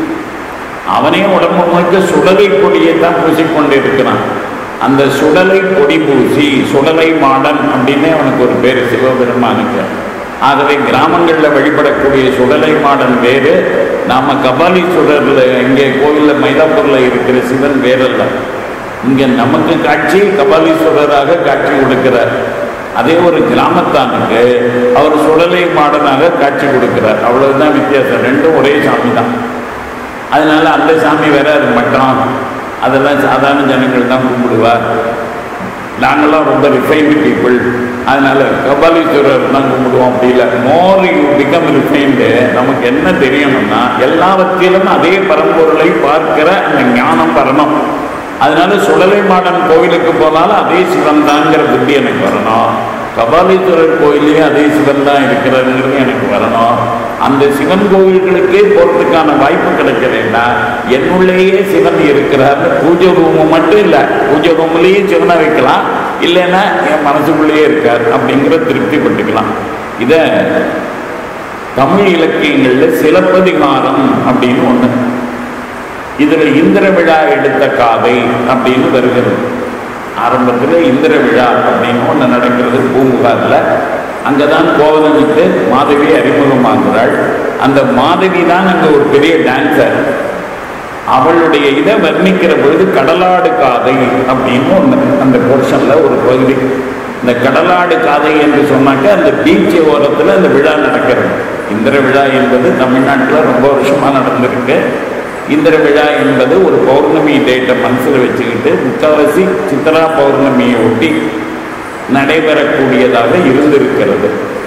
அவனே உடம்பு முழுக்க சுடலை பொடியை தான் பூசிக்கொண்டு இருக்கிறான் அந்த சுடலை பொடி பூசி சுடலை மாடன் அப்படின்னே அவனுக்கு ஒரு பேர் சிவபெருமானுக்கு ஆகவே கிராமங்களில் வழிபடக்கூடிய சுடலை மாடன் வேறு நாம கபாலீஸ்வரர்ல இங்கே கோவிலில் மயிலாப்பூரில் இருக்கிற சிவன் வேறல்ல இங்கே நமக்கு காட்சி கபாலீஸ்வரராக காட்சி கொடுக்கிறார் அதே ஒரு கிராமத்தானுக்கு அவர் சுடலை மாடனாக காட்சி கொடுக்கிறார் அவ்வளவுதான் வித்தியாசம் ரெண்டும் ஒரே சாமி தான் அதனால அந்த சாமி வேற அது மட்டும் அதெல்லாம் சாதாரண ஜனங்கள் தான் கும்பிடுவார் நாங்களாம் ரொம்ப ரிஃபைன்டு பீப்புள் அதனால கபாலீஸ்வரர் தான் கும்பிடுவோம் அப்படி இல்லை மோர் யூ பிகம் ரிஃபைன்டு நமக்கு என்ன தெரியணும்னா எல்லாவற்றிலும் அதே பரம்பொருளை பார்க்கிற அந்த ஞானம் வரணும் அதனால சுடலை மாடன் கோவிலுக்கு போனாலும் அதே சிவன் தாங்கிற புத்தி எனக்கு வரணும் கபாலீஸ்வரர் கோயிலையும் அதே சிவன் தான் இருக்கிறாருங்கிறது எனக்கு வரணும் அந்த சிவன் கோவில்களுக்கே போகிறதுக்கான வாய்ப்பு கிடைக்கலைன்னா என்னுள்ளேயே சிவன் இருக்கிறார் பூஜை ரூமு மட்டும் இல்லை பூஜை ரூம்லேயும் சிவனை வைக்கலாம் இல்லைன்னா என் மனசுக்குள்ளேயே இருக்கார் அப்படிங்கிற திருப்தி பட்டுக்கலாம் இதை தமிழ் இலக்கியங்களில் சிலப்பதிகாரம் அப்படின்னு ஒன்று இதுல இந்திர விழா எடுத்த காதை அப்படின்னு வருகிறது ஆரம்பத்தில் இந்திர விழா அப்படின்னு ஒன்று நடக்கிறது பூம்புகாரில் அங்கதான் கோவலனுக்கு மாதவி அறிமுகமாகிறாள் அந்த மாதவி தான் அங்கே ஒரு பெரிய டான்சர் அவளுடைய இதை வர்ணிக்கிற பொழுது கடலாடு காதை அப்படின்னு ஒன்று அந்த போர்ஷன்ல ஒரு பகுதி இந்த கடலாடு காதை என்று சொன்னாக்க அந்த பீச் ஓரத்தில் அந்த விழா நடக்கிறது இந்திர விழா என்பது தமிழ்நாட்டில் ரொம்ப வருஷமாக நடந்திருக்கு இந்திர விழா என்பது ஒரு பௌர்ணமி டேட்டை மனசில் வச்சுக்கிட்டு முக்கால்வாசி சித்ரா பௌர்ணமியை ஒட்டி நடைபெறக்கூடியதாக இருந்திருக்கிறது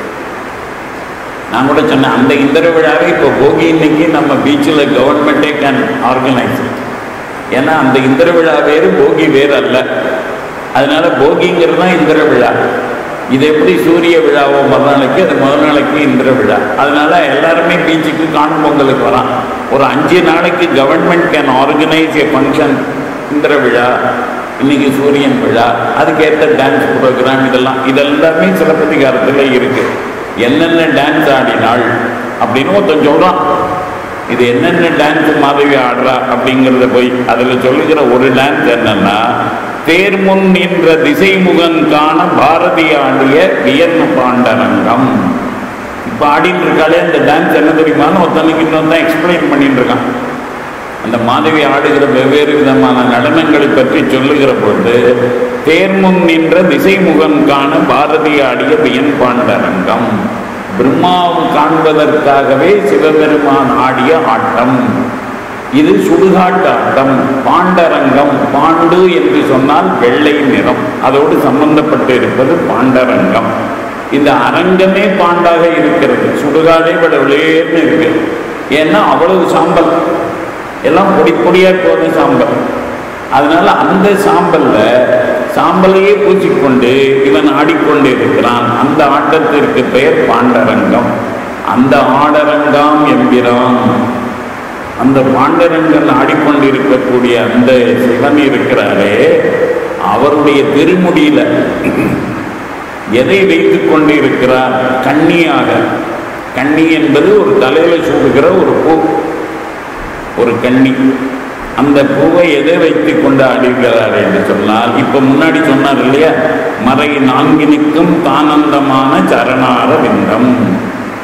நான் கூட சொன்னேன் அந்த இந்திர விழாவை இப்போ போகி இன்னைக்கு நம்ம பீச்சில் கவர்மெண்ட்டே கேன் ஆர்கனைஸ் ஏன்னா அந்த இந்திர விழா வேறு போகி வேறு அல்ல அதனால போகிங்கிறது தான் இந்திர விழா இது எப்படி சூரிய விழாவோ மறுநாளைக்கு அது முதல் நாளைக்கு இந்திர விழா அதனால எல்லாருமே பீச்சுக்கு காணும் பொங்கலுக்கு வரான் ஒரு அஞ்சு நாளைக்கு government can organise a function Indra Vizha இன்னைக்கு சூரியன் விழா அதுக்கேற்ற டான்ஸ் ப்ரோக்ராம் இதெல்லாம் இதெல்லாமே சிலப்பதிகாரத்தில் இருக்கு என்னென்ன டான்ஸ் ஆடினாள் அப்படின்னு ஒருத்தன் சொல்றான் இது என்னென்ன டான்ஸ் மாதவி ஆடுறா அப்படிங்கிறத போய் அதில் சொல்லுகிற ஒரு டான்ஸ் என்னன்னா தேர்முன் நின்ற திசைமுகன் காண பாரதி ஆடிய வியன் பாண்டரங்கம் இப்போ ஆடிட்டு இருக்காளே அந்த டான்ஸ் என்ன தெரியுமான்னு ஒருத்தனுக்கு இன்னொரு தான் எக்ஸ்பிளைன் பண்ணிட்டு இருக்கான் அந்த மாதவி ஆடுகிற வெவ்வேறு விதமான நடனங்களை பற்றி சொல்லுகிற பொழுது தேர்முன் நின்ற திசைமுகன் காண பாரதி ஆடிய வியன் பாண்டரங்கம் பிரம்மாவை காண்பதற்காகவே சிவபெருமான் ஆடிய ஆட்டம் இது சுடுகாட்டு ஆட்டம் பாண்டரங்கம் பாண்டு என்று சொன்னால் வெள்ளை நிறம் அதோடு சம்பந்தப்பட்டு இருப்பது பாண்டரங்கம் இந்த அரங்கமே பாண்டாக இருக்கிறது சுடுகாடே விடவிலேன்னு இருக்கு ஏன்னா அவ்வளவு சாம்பல் எல்லாம் பொடி பொடியா போகுது சாம்பல் அதனால அந்த சாம்பல்ல சாம்பலையே பூச்சிக்கொண்டு இவன் ஆடிக்கொண்டு இருக்கிறான் அந்த ஆட்டத்திற்கு பெயர் பாண்டரங்கம் அந்த ஆடரங்காம் என்கிறான் அந்த பாண்டரங்கன் ஆடிக்கொண்டிருக்கக்கூடிய அந்த சிவன் இருக்கிறாரே அவருடைய திருமுடியில எதை வைத்துக் கொண்டு இருக்கிறார் கண்ணியாக கண்ணி என்பது ஒரு தலையில சூடுகிற ஒரு பூ ஒரு கண்ணி அந்த பூவை எதை வைத்துக் கொண்டு ஆடுகிறார் என்று சொன்னால் இப்ப முன்னாடி சொன்னார் இல்லையா மறை நான்கினுக்கும் தானந்தமான சரணார விந்தம்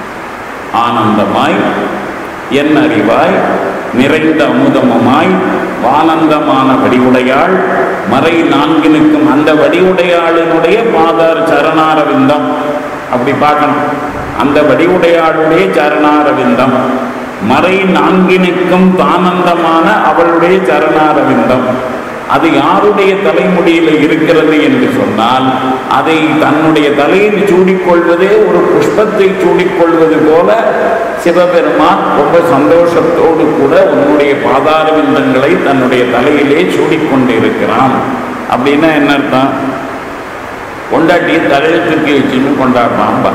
ஆனந்தமாய் என் அறிவாய் நிறைந்த அமுதமுமாய் வானந்தமான வடிவுடையாள் மறை நான்கினுக்கும் அந்த வடிவுடையாளினுடைய பாதார் சரணாரவிந்தம் அப்படி பார்க்கணும் அந்த வடிவுடையாளுடைய சரணாரவிந்தம் மறை நான்கினுக்கும் தானந்தமான அவளுடைய சரணாரவிந்தம் அது யாருடைய தலைமுடியில் இருக்கிறது என்று சொன்னால் அதை தன்னுடைய தலையில் சூடிக்கொள்வதே ஒரு புஷ்பத்தை சூடிக்கொள்வது போல சிவபெருமான் ரொம்ப சந்தோஷத்தோடு கூட உன்னுடைய பாதாரவிந்தங்களை தன்னுடைய தலையிலே சூடிக்கொண்டு இருக்கிறான் அப்படின்னா என்ன அர்த்தம் கொண்டாட்டியை தலையில் தூக்கி வச்சுன்னு கொண்டாடுறான்பா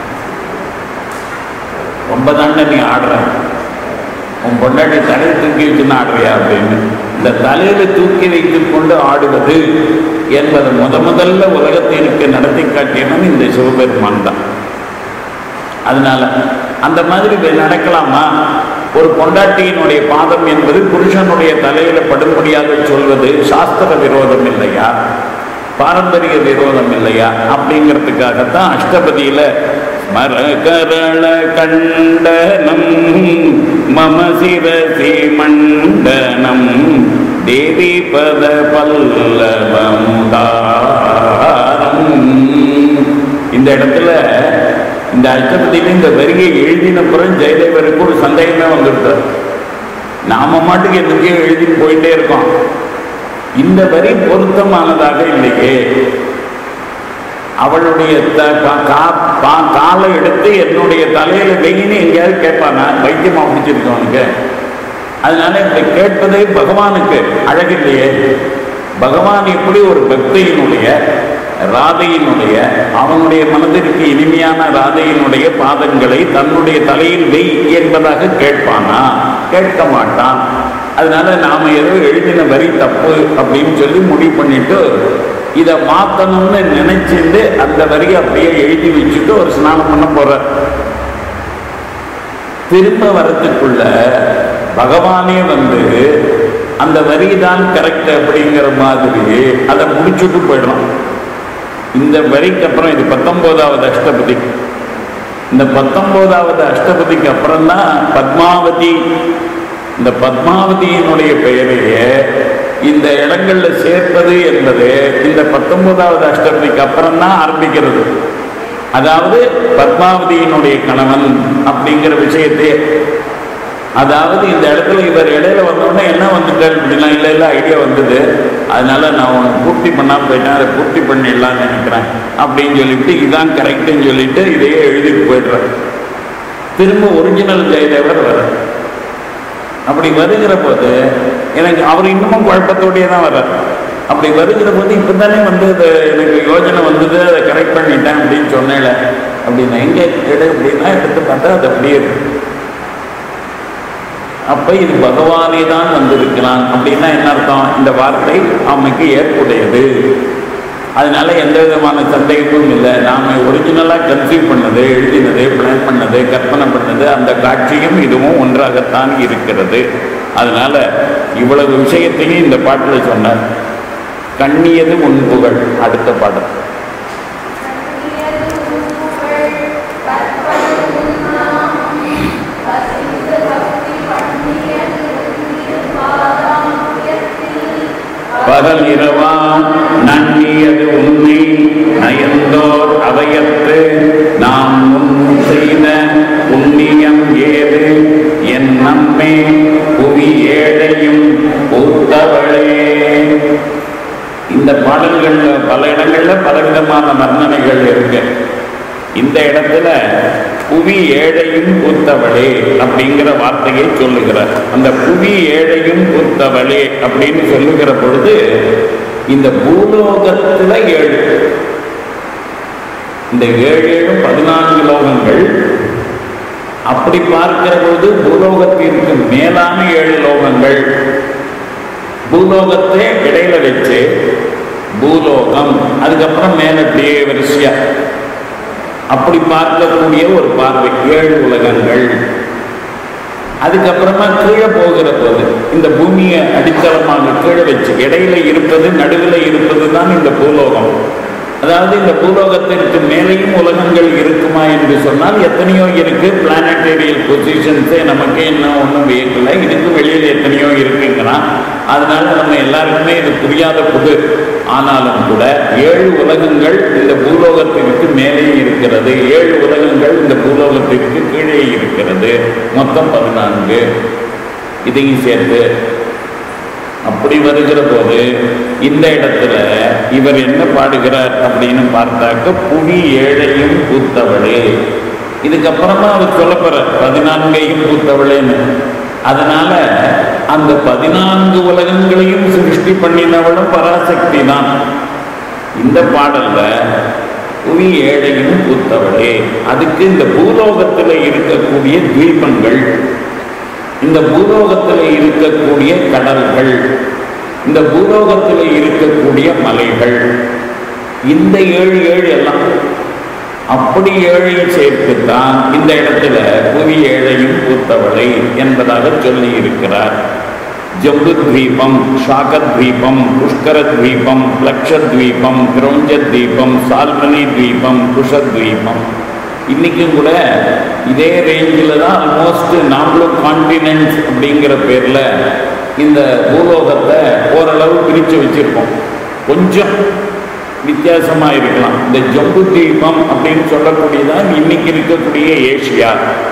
ரொம்ப தாண்டா நீ ஆடுற உன் பொண்டாட்டி தலையை தூக்கி வச்சுன்னு ஆடுறியா அப்படின்னு இந்த தலையில தூக்கி வைத்துக் கொண்டு ஆடுவது என்பது முத முதல்ல உலகத்திற்கு நடத்தி காட்டியவன் இந்த சிவபெருமான் தான் அதனால அந்த மாதிரி இது நடக்கலாமா ஒரு பொண்டாட்டியினுடைய பாதம் என்பது புருஷனுடைய தலையில படும்படியாக சொல்வது சாஸ்திர விரோதம் இல்லையா பாரம்பரிய விரோதம் இல்லையா அப்படிங்கிறதுக்காகத்தான் அஷ்டபதியில மரகரள கண்டனம் மம சிரசி மண்டனம் தேவி பத பல்லவம் இந்த இடத்துல இந்த அஷ்டபதியில இந்த வரியை எழுதினப்புறம் ஜெயதேவருக்கு ஒரு சந்தேகமே வந்துடுறார் நாம மாட்டுக்கு எதுக்கே எழுதிட்டு போயிட்டே இருக்கோம் இந்த வரி பொருத்தமானதாக இல்லையே அவளுடைய த- கா- கா- பா- காலை எடுத்து என்னுடைய தலையில வெயின்னு எங்கேயாவது கேட்பானா வைத்தியமா பிடிச்சிருக்கவனுக்கு அதனால இப்படி கேட்பதே பகவானுக்கு அழகில்லையே பகவான் எப்படி ஒரு பக்தியினுடைய ராதையினுடைய அவனுடைய மனதிற்கு இனிமையான ராதையினுடைய பாதங்களை தன்னுடைய தலையில் வெய் என்பதாக கேட்பானா கேட்க மாட்டான் அதனால நாம ஏதோ எழுதின வரி தப்பு அப்படின்னு சொல்லி முடிவு பண்ணிட்டு இதை மாத்தணும்னு நினைச்சிட்டு அந்த வரியை அப்படியே எழுதி வச்சுட்டு ஒரு ஸ்நானம் பண்ண போறார் திரும்ப வரத்துக்குள்ள பகவானே வந்து அந்த வரி தான் கரெக்ட் அப்படிங்கிற மாதிரி அதை முடிச்சுட்டு போயிடலாம் இந்த வரிக்கு அப்புறம் இது பத்தொன்பதாவது அஷ்டபதி இந்த பத்தொன்பதாவது அஷ்டபதிக்கு அப்புறம் தான் பத்மாவதி இந்த பத்மாவதியினுடைய பெயரையே இந்த இடங்கள்ல சேர்ப்பது என்பது இந்த பத்தொன்பதாவது அஷ்டபதிக்கு அப்புறம் தான் ஆரம்பிக்கிறது அதாவது பத்மாவதியினுடைய கணவன் அப்படிங்கிற விஷயத்தை அதாவது இந்த இடத்துல இவர் இடையில வந்தோடனே என்ன வந்துட்டார் அப்படின்னா இல்லை இல்லை ஐடியா வந்தது அதனால நான் உனக்கு பூர்த்தி பண்ணாம போயிட்டேன் அதை பூர்த்தி பண்ணிடலாம்னு நினைக்கிறேன் அப்படின்னு சொல்லிட்டு இதான் கரெக்டுன்னு சொல்லிட்டு இதையே எழுதிட்டு போயிடுறேன் திரும்ப ஒரிஜினல் ஜெயதேவர் வர அப்படி வருகிற போது எனக்கு அவர் இன்னமும் குழப்பத்தோடயே தான் வர்றார் அப்படி வருகிற போது இப்போ தானே வந்து அது எனக்கு யோஜனை வந்தது அதை கரெக்ட் பண்ணிட்டேன் அப்படின்னு சொன்னேன்ல அப்படின்னா எங்கே எடு அப்படின்னா எடுத்து பார்த்தா அது அப்படியே இருக்கு அப்ப இது பகவானே தான் வந்திருக்கிறான் அப்படின்னா என்ன அர்த்தம் இந்த வார்த்தை அவனுக்கு ஏற்புடையது அதனால எந்த விதமான சந்தேகமும் இல்லை நாம ஒரிஜினலா கன்சீவ் பண்ணது எழுதினது பிளான் பண்ணது கற்பனை பண்ணது அந்த காட்சியும் இதுவும் ஒன்றாகத்தான் இருக்கிறது அதனால இவ்வளவு விஷயத்தையும் இந்த பாட்டில் சொன்னார் கண்ணியது உன் புகழ் அடுத்த பாடல் பகல் இரவா நன்னியது உன்னை நயந்தோர் அவையத்து நாம் முன் செய்த புண்ணியம் ஏது என் நம்மே புவி ஏழையும் பூத்தவளே இந்த பாடல்கள்ல பல இடங்கள்ல பலவிதமான வர்ணனைகள் இருக்கு இந்த இடத்துல புவி ஏழையும் பூத்தவளே அப்படிங்கிற வார்த்தையை சொல்லுகிறார் அந்த புவி ஏழையும் பூத்தவளே அப்படின்னு சொல்லுகிற பொழுது இந்த பூலோகத்துல ஏழு இந்த ஏழு ஏழும் பதினான்கு லோகங்கள் அப்படி பார்க்கிற பொழுது பூலோகத்திற்கு மேலான ஏழு லோகங்கள் பூலோகத்தை இடையில வச்சு பூலோகம் அதுக்கப்புறம் மேல அப்படியே வரிசையா அப்படி பார்க்கக்கூடிய ஒரு பார்வை ஏழு உலகங்கள் அதுக்கப்புறமா கீழே போகிற போது இந்த பூமியை அடித்தளமாக கீழே வச்சு இடையில இருப்பது நடுவில் இருப்பது தான் இந்த பூலோகம் அதாவது இந்த பூலோகத்திற்கு மேலேயும் உலகங்கள் இருக்குமா என்று சொன்னால் எத்தனையோ இருக்கு பிளானட்டேரியல் பொசிஷன்ஸே நமக்கு என்ன ஒன்றும் வியக்கல இதுக்கு வெளியில் எத்தனையோ இருக்குங்கிறான் அதனால நம்ம எல்லாருக்குமே இது புரியாத புது ஆனாலும் கூட ஏழு உலகங்கள் இந்த பூலோகத்திற்கு மேலே இருக்கிறது ஏழு உலகங்கள் இந்த பூலோகத்திற்கு கீழே இருக்கிறது மொத்தம் பதினான்கு இதையும் சேர்த்து அப்படி வருகிற போது இந்த இடத்துல இவர் என்ன பாடுகிறார் அப்படின்னு பார்த்தாக்க புவி ஏழையும் பூத்தவளே இதுக்கப்புறமா அவர் சொல்ல போறார் பதினான்கையும் பூத்தவளேன்னு அதனால அந்த பதினான்கு உலகங்களையும் சிருஷ்டி பண்ணினவளும் பராசக்தி தான் இந்த பாடல்ல புவி ஏழையும் பூத்தவளே அதுக்கு இந்த பூலோகத்தில் இருக்கக்கூடிய தீபங்கள் இந்த பூலோகத்தில் இருக்கக்கூடிய கடல்கள் இந்த பூலோகத்தில் இருக்கக்கூடிய மலைகள் இந்த ஏழு ஏழு எல்லாம் அப்படி ஏழையும் சேர்த்துத்தான் இந்த இடத்துல புவி ஏழையும் பூத்தவளை என்பதாக சொல்லி இருக்கிறார் ஜம்புத்வீபம் ஷாகத்வீபம் புஷ்கரத்வீபம் லக்ஷத்வீபம் கிரௌஞ்சத்வீபம் சால்மனி தீபம் குஷத்வீபம் இன்றைக்கும் கூட இதே ரேஞ்சில் தான் ஆல்மோஸ்ட் நாம்ளும் கான்டினென்ட் அப்படிங்கிற பேரில் இந்த பூலோகத்தை ஓரளவு பிரித்து வச்சுருக்கோம் கொஞ்சம் வித்தியாசமாக இருக்கலாம் இந்த ஜம்பு தீபம் அப்படின்னு சொல்லக்கூடியதான் இன்னைக்கு இருக்கக்கூடிய ஏஷியா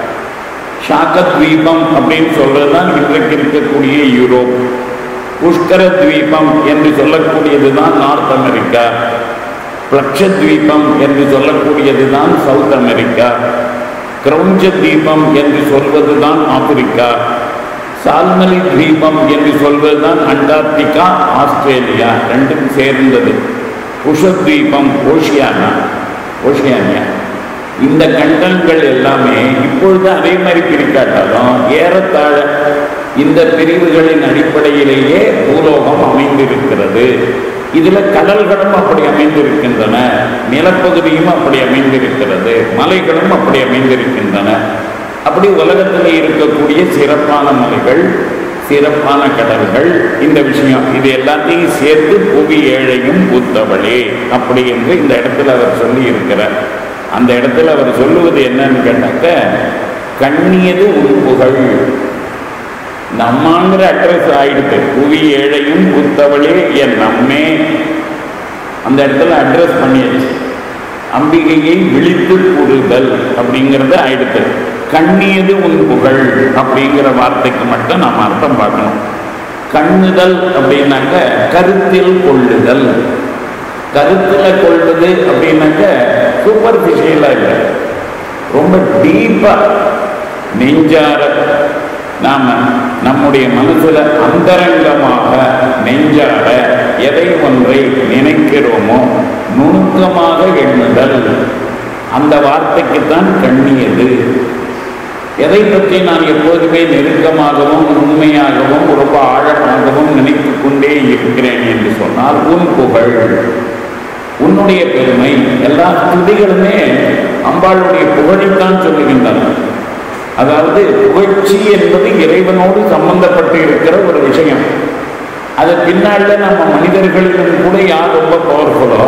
ஷாக்கத் தீபம் அப்படின்னு சொல்றது தான் இன்றைக்கு இருக்கக்கூடிய யூரோப் புஷ்கர தீபம் என்று சொல்லக்கூடியது தான் நார்த் அமெரிக்கா பிளக்ஷத்வீபம் என்று சொல்லக்கூடியது தான் சவுத் அமெரிக்கா கிரௌஞ்ச தீபம் என்று சொல்வது தான் ஆப்பிரிக்கா சால்மலி தீபம் என்று சொல்வது தான் அண்டார்டிகா ஆஸ்திரேலியா ரெண்டும் சேர்ந்தது குஷத்வீபம் ஓஷியானா ஓஷியானியா இந்த கண்டங்கள் எல்லாமே இப்பொழுது அதே மாதிரி பிரிக்காட்டாலும் ஏறத்தாழ இந்த பிரிவுகளின் அடிப்படையிலேயே பூலோகம் அமைந்திருக்கிறது இதுல கடல்களும் அப்படி அமைந்திருக்கின்றன நிலப்பகுதியும் அப்படி அமைந்திருக்கிறது மலைகளும் அப்படி அமைந்திருக்கின்றன அப்படி உலகத்தில் இருக்கக்கூடிய சிறப்பான மலைகள் சிறப்பான கடல்கள் இந்த விஷயம் இது எல்லாத்தையும் சேர்த்து புவி ஏழையும் பூத்தவளே அப்படி என்று இந்த இடத்துல அவர் சொல்லி இருக்கிறார் அந்த இடத்துல அவர் சொல்லுவது என்னன்னு கேட்டாக்க கண்ணியது உன் புகழ் நம்மாங்கிற அட்ரஸ் ஆயிடுது புவி ஏழையும் புத்தவளே என் நம்மே அந்த இடத்துல அட்ரஸ் பண்ணியாச்சு அம்பிகையை விழித்து கூறுதல் அப்படிங்கிறது ஆயிடுது கண்ணியது உன் புகழ் அப்படிங்கிற வார்த்தைக்கு மட்டும் நாம் அர்த்தம் பார்க்கணும் கண்ணுதல் அப்படின்னாக்க கருத்தில் கொள்ளுதல் கருத்துல கொள்ளுது அப்படின்னாக்க சூப்பர்ஃபிஷியலாக இல்லை ரொம்ப டீப்பா நெஞ்சார நாம நம்முடைய மனசுல அந்தரங்கமாக நெஞ்சார எதை ஒன்றை நினைக்கிறோமோ நுணுக்கமாக எண்ணுதல் அந்த வார்த்தைக்கு தான் கண்ணியது எதை பற்றி நான் எப்போதுமே நெருக்கமாகவும் உண்மையாகவும் ரொம்ப ஆழமாகவும் நினைத்து கொண்டே இருக்கிறேன் என்று சொன்னால் உன் புகழ் உன்னுடைய பெருமை எல்லா ஸ்துதிகளுமே அம்பாளுடைய புகழைத்தான் சொல்லுகின்றன அதாவது புகழ்ச்சி என்பது இறைவனோடு சம்பந்தப்பட்டு இருக்கிற ஒரு விஷயம் அது பின்னால நம்ம மனிதர்களிடம் கூட யார் ரொம்ப பவர்ஃபுல்லோ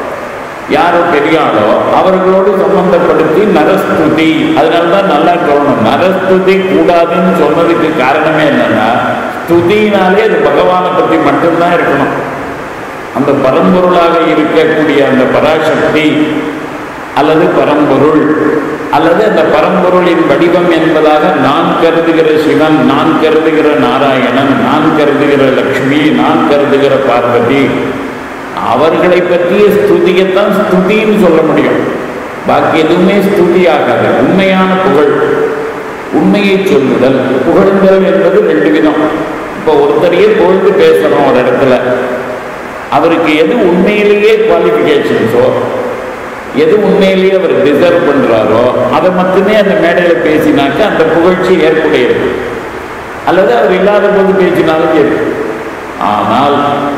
யாரோ பெரியாளோ அவர்களோடு சம்பந்தப்படுத்தி நரஸ்துதி அதனால தான் நல்லா சொல்லணும் நரஸ்துதி கூடாதுன்னு சொன்னதுக்கு காரணமே என்னன்னா ஸ்துதினாலே அது பகவானை பற்றி மட்டும்தான் இருக்கணும் அந்த பரம்பொருளாக இருக்கக்கூடிய அந்த பராசக்தி அல்லது பரம்பொருள் அல்லது அந்த பரம்பொருளின் வடிவம் என்பதாக நான் கருதுகிற சிவன் நான் கருதுகிற நாராயணன் நான் கருதுகிற லக்ஷ்மி நான் கருதுகிற பார்வதி அவர்களை பற்றிய ஸ்துதியைத்தான் ஸ்துதின்னு சொல்ல முடியும் பாக்கி எதுவுமே ஸ்துதி ஆகாது உண்மையான புகழ் உண்மையை சொல்லுதல் புகழுதல் என்பது ரெண்டு விதம் இப்போ ஒருத்தரையே புகழ்ந்து பேசணும் ஒரு இடத்துல அவருக்கு எது உண்மையிலேயே குவாலிஃபிகேஷன்ஸோ எது உண்மையிலேயே அவர் டிசர்வ் பண்றாரோ அதை மட்டுமே அந்த மேடையில் பேசினாக்க அந்த புகழ்ச்சி ஏற்புடையது அல்லது அவர் இல்லாத போது பேசினாலும் சரி ஆனால்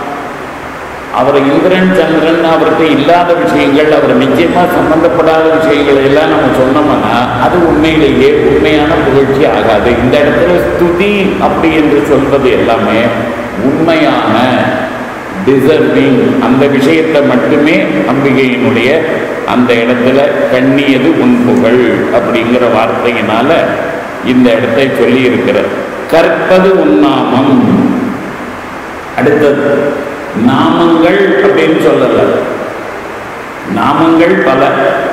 அவர் இந்திரன் சந்திரன் அவர்கிட்ட இல்லாத விஷயங்கள் அவர் நிச்சயமா சம்பந்தப்படாத விஷயங்களை எல்லாம் நம்ம சொன்னோம்னா அது உண்மையிலேயே உண்மையான புகழ்ச்சி ஆகாது இந்த இடத்துல ஸ்துதி அப்படி என்று சொல்வது எல்லாமே உண்மையான டிசர்விங் அந்த விஷயத்தை மட்டுமே அம்பிகையினுடைய அந்த இடத்துல கண்ணியது உன் புகழ் அப்படிங்கிற வார்த்தையினால இந்த இடத்தை சொல்லி இருக்கிறார் கற்பது உன்னாமம் அடுத்தது நாமங்கள் அப்படின்னு சொல்லல நாமங்கள் பல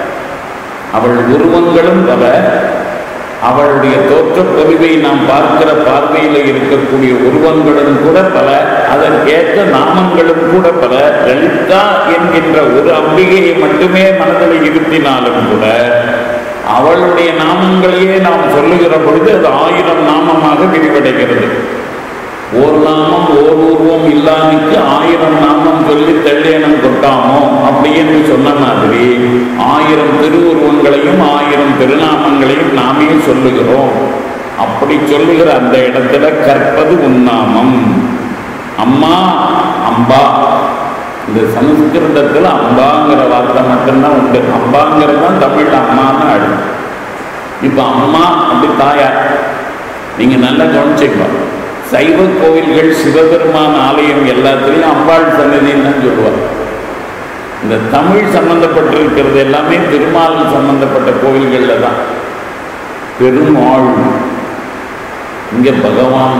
அவள் உருவங்களும் பல அவளுடைய தோற்றப் பொலிவை நாம் பார்க்கிற பார்வையில் இருக்கக்கூடிய உருவங்களும் கூட பல அதற்கேற்ற நாமங்களும் கூட பல லலிதா என்கின்ற ஒரு அம்பிகையை மட்டுமே மனதில் இருத்தினாலும் கூட அவளுடைய நாமங்களையே நாம் சொல்லுகிற பொழுது அது ஆயிரம் நாமமாக விரிவடைகிறது ஓர் நாமம் ஓர் உருவம் இல்லாமைக்கு ஆயிரம் நாமம் சொல்லி தெள்ளேனம் கொட்டாமோ அப்படின்னு சொன்ன மாதிரி ஆயிரம் திருவுருவங்களையும் ஆயிரம் திருநாமங்களையும் நாமே சொல்லுகிறோம் அப்படி சொல்லுகிற அந்த இடத்துல கற்பது உன்னாமம் அம்மா அம்பா இந்த சமஸ்கிருதத்தில் அம்பாங்கிற வார்த்தை மட்டும்தான் உண்டு அம்பாங்கிறது தான் தமிழ் அம்மான்னு அடு இப்போ அம்மா அப்படி தாயார் நீங்கள் நல்லா கவனிச்சுக்கணும் சைவ கோவில்கள் சிவபெருமான் ஆலயம் எல்லாத்துலேயும் அம்பாள் சன்னதின்னு தான் சொல்லுவார் இந்த தமிழ் சம்பந்தப்பட்டிருக்கிறது எல்லாமே திருமால் சம்பந்தப்பட்ட கோவில்களில் தான் பெருமாள் இங்கே பகவான்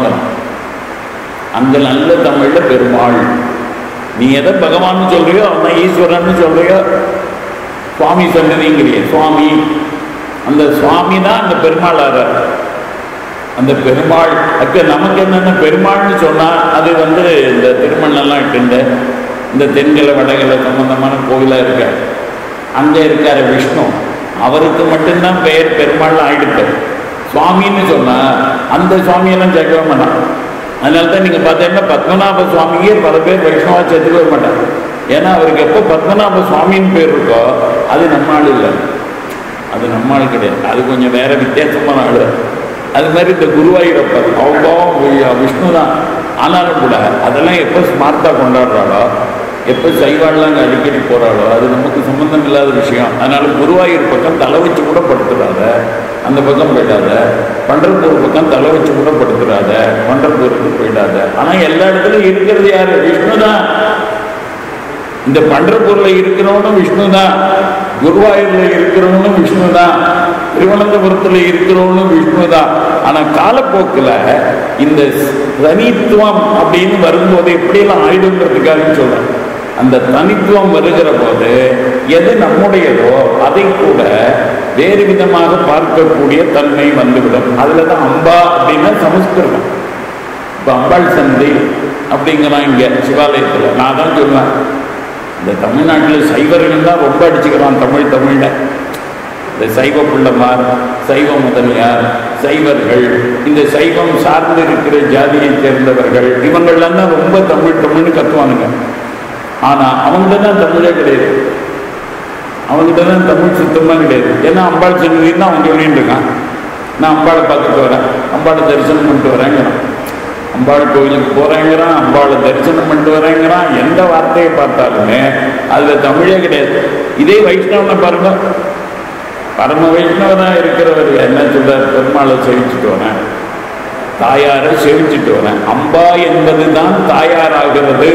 அங்கே நல்ல தமிழில் பெருமாள் நீ எதை பகவான் சொல்றியோ அவன் ஈஸ்வரன் சொல்றியோ சுவாமி சன்னதிங்கிறிய சுவாமி அந்த சுவாமி தான் அந்த பெருமாள் ஆறார் அந்த பெருமாள் அக்க நமக்கு என்னென்ன பெருமாள்னு சொன்னால் அது வந்து இந்த திருமண்ணெல்லாம் இட்டுண்டு இந்த தென்கலை வடகலை சம்பந்தமான கோவிலாக இருக்க அங்கே இருக்கார் விஷ்ணு அவருக்கு மட்டும்தான் பெயர் பெருமாள் ஆயிடுத்து சுவாமின்னு சொன்னால் அந்த சுவாமியெல்லாம் சேர்க்கவே மாட்டான் அதனால தான் நீங்கள் பார்த்தீங்கன்னா பத்மநாப சுவாமியே பல பேர் வைஷ்ணவா சேர்த்துக்கவே மாட்டாங்க ஏன்னா அவருக்கு எப்போ பத்மநாப சுவாமின்னு பேர் இருக்கோ அது நம்ம ஆள் இல்லை அது நம்ம ஆள் கிடையாது அது கொஞ்சம் வேற வித்தியாசமான ஆள் அது மாதிரி இந்த குருவாயூரப்பர் அவங்க விஷ்ணு தான் ஆனாலும் கூட அதெல்லாம் எப்போ ஸ்மார்ட்டாக கொண்டாடுறாளோ எப்போ சைவாள்லாம் அங்கே அடிக்கடி போகிறாளோ அது நமக்கு சம்மந்தம் இல்லாத விஷயம் அதனால குருவாயூர் பக்கம் தலை வச்சு கூட படுத்துடாத அந்த பக்கம் போயிடாத பண்டர்பூர் பக்கம் தலை வச்சு கூட படுத்துடாத பண்டர்பூருக்கு போயிடாத ஆனால் எல்லா இடத்துலையும் இருக்கிறது யாரு விஷ்ணு தான் இந்த பண்டர்பூர்ல இருக்கிறவனும் விஷ்ணு தான் குருவாயூர்ல இருக்கிறவனும் விஷ்ணு தான் திருவனந்தபுரத்துல இருக்கிறவனும் விஷ்ணு தான் ஆனா காலப்போக்கில் இந்த தனித்துவம் அப்படின்னு வரும்போது எப்படியெல்லாம் ஆயிடுங்கிறதுக்காக சொல்றேன் அந்த தனித்துவம் வருகிற போது எது நம்முடையதோ அதை கூட வேறு விதமாக பார்க்கக்கூடிய தன்மை வந்துவிடும் அதுல தான் அம்பா அப்படின்னா சமஸ்கிருதம் இப்போ அம்பாள் சந்தை அப்படிங்கிறான் இங்க சிவாலயத்தில் நான் தான் சொல்லுவேன் இந்த தமிழ்நாட்டில் சைவர்கள் தான் ரொம்ப அடிச்சுக்கிறான் தமிழ் தமிழில் இந்த சைவ பிள்ளைமார் சைவ முதலியார் சைவர்கள் இந்த சைவம் சார்ந்து இருக்கிற ஜாதியை சேர்ந்தவர்கள் இவங்கள்லாம் தான் ரொம்ப தமிழ் தமிழ்னு கத்துவானுங்க ஆனால் அவங்க தான் தமிழே கிடையாது அவங்ககிட்ட தான் தமிழ் சுத்தமாக கிடையாது ஏன்னா அம்பாள் சன்னதி தான் அவன் சொல்லிட்டு இருக்கான் நான் அம்பாளை பார்த்துட்டு வரேன் அம்பாளை தரிசனம் பண்ணிட்டு வரேங்கிறான் அம்பாள் கோயிலுக்கு போகிறேங்கிறான் அம்பாளை தரிசனம் பண்ணிட்டு வரேங்கிறான் எந்த வார்த்தையை பார்த்தாலுமே அதில் தமிழே கிடையாது இதே வைஷ்ணவனை பாருங்க பரம வைஷ்ணவனாக இருக்கிறவர் என்ன சொல்றார் பெருமாளை சேவிச்சுட்டு வரேன் தாயாரை சேவிச்சுட்டு வரேன் அம்பா என்பது தான் தாயாராகிறது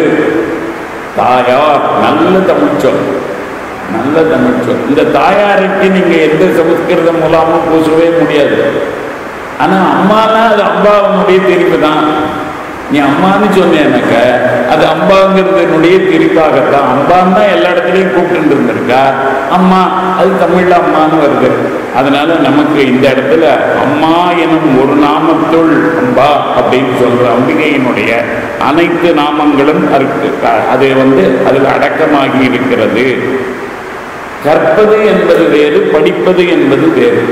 தாயார் நல்ல தமிழ் சொல் நல்ல தமிழ் சொல் இந்த தாயாருக்கு நீங்க எந்த சமஸ்கிருதம் மூலமும் பூசவே முடியாது ஆனா அம்மானா அது அம்பாவனுடைய திருப்பி தான் நீ அம்மான்னு சொன்னேனாக்க அது அம்பாங்கிறதுனுடைய திரிப்பாகத்தான் அம்பான்னு தான் எல்லா இடத்துலையும் கூப்பிட்டு இருந்திருக்கா அம்மா அது தமிழ்ல அம்மான்னு வருது அதனால நமக்கு இந்த இடத்துல அம்மா எனும் ஒரு நாமத்துள் அம்பா அப்படின்னு சொல்ற அம்பிகையினுடைய அனைத்து நாமங்களும் இருக்கு அது வந்து அதில் அடக்கமாகி இருக்கிறது கற்பது என்பது வேறு படிப்பது என்பது வேறு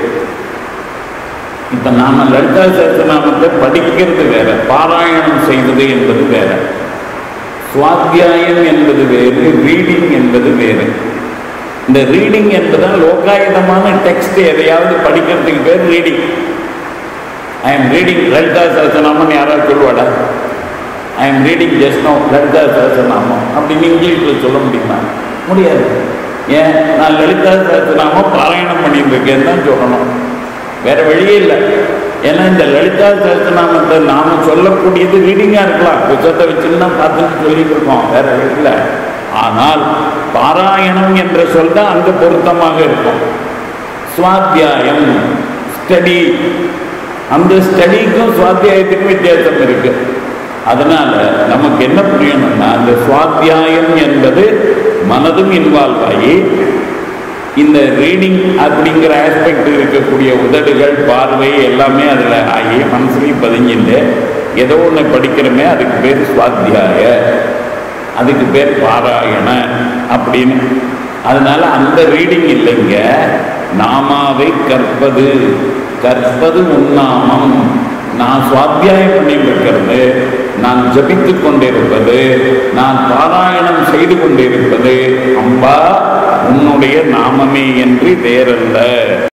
இப்ப நாம லலிதா சஹஸ்ரநாமத்தை படிக்கிறது வேற பாராயணம் செய்வது என்பது வேற சுவாத்தியாயம் என்பது வேறு ரீடிங் என்பது வேறு இந்த ரீடிங் என்பதால் லோகாயுதமான டெக்ஸ்ட் எதையாவது படிக்கிறதுக்கு பேர் reading I am reading Lalitha Sahasranamam யாராவது சொல்லுவாடா I am reading just no Lalitha Sahasranamam அப்படின்னு இங்கிலீஷில் சொல்ல முடியுமா முடியாது ஏன் நான் லலிதா சஹஸ்ரநாமம் பாராயணம் பண்ணிட்டு இருக்கேன்னு தான் சொல்லணும் வேற வழியே இல்லை ஏன்னா இந்த லலிதா சஹஸ்ரநாமத்தை நாம சொல்லக்கூடியது ரீடிங்காக இருக்கலாம் புத்தகத்தை வச்சுன்னு தான் பார்த்துட்டு சொல்லிட்டு இருக்கோம் வேற வழியில் ஆனால் பாராயணம் என்ற சொல் தான் அங்கே பொருத்தமாக இருக்கும் சுவாத்தியாயம் ஸ்டடி அந்த ஸ்டடிக்கும் சுவாத்தியாயத்துக்கும் வித்தியாசம் இருக்கு அதனால நமக்கு என்ன புரியணும்னா அந்த சுவாத்தியாயம் என்பது மனதும் இன்வால்வ் ஆகி இந்த ரீடிங் அப்படிங்கிற ஆஸ்பெக்ட் இருக்கக்கூடிய உதடுகள் பார்வை எல்லாமே அதில் ஆகி மனசுலையும் பதிஞ்சுட்டு ஏதோ ஒன்று படிக்கிறோமே அதுக்கு பேர் சுவாத்தியாய அதுக்கு பேர் பாராயண அப்படின்னு அதனால அந்த ரீடிங் இல்லைங்க நாமாவை கற்பது கற்பது உன்னாமம் நான் சுவாத்தியாயம் பண்ணிட்டு இருக்கிறது நான் ஜபித்து கொண்டிருப்பது நான் பாராயணம் செய்து கொண்டிருப்பது அம்பா உன்னுடைய நாமமே என்று வேறல்ல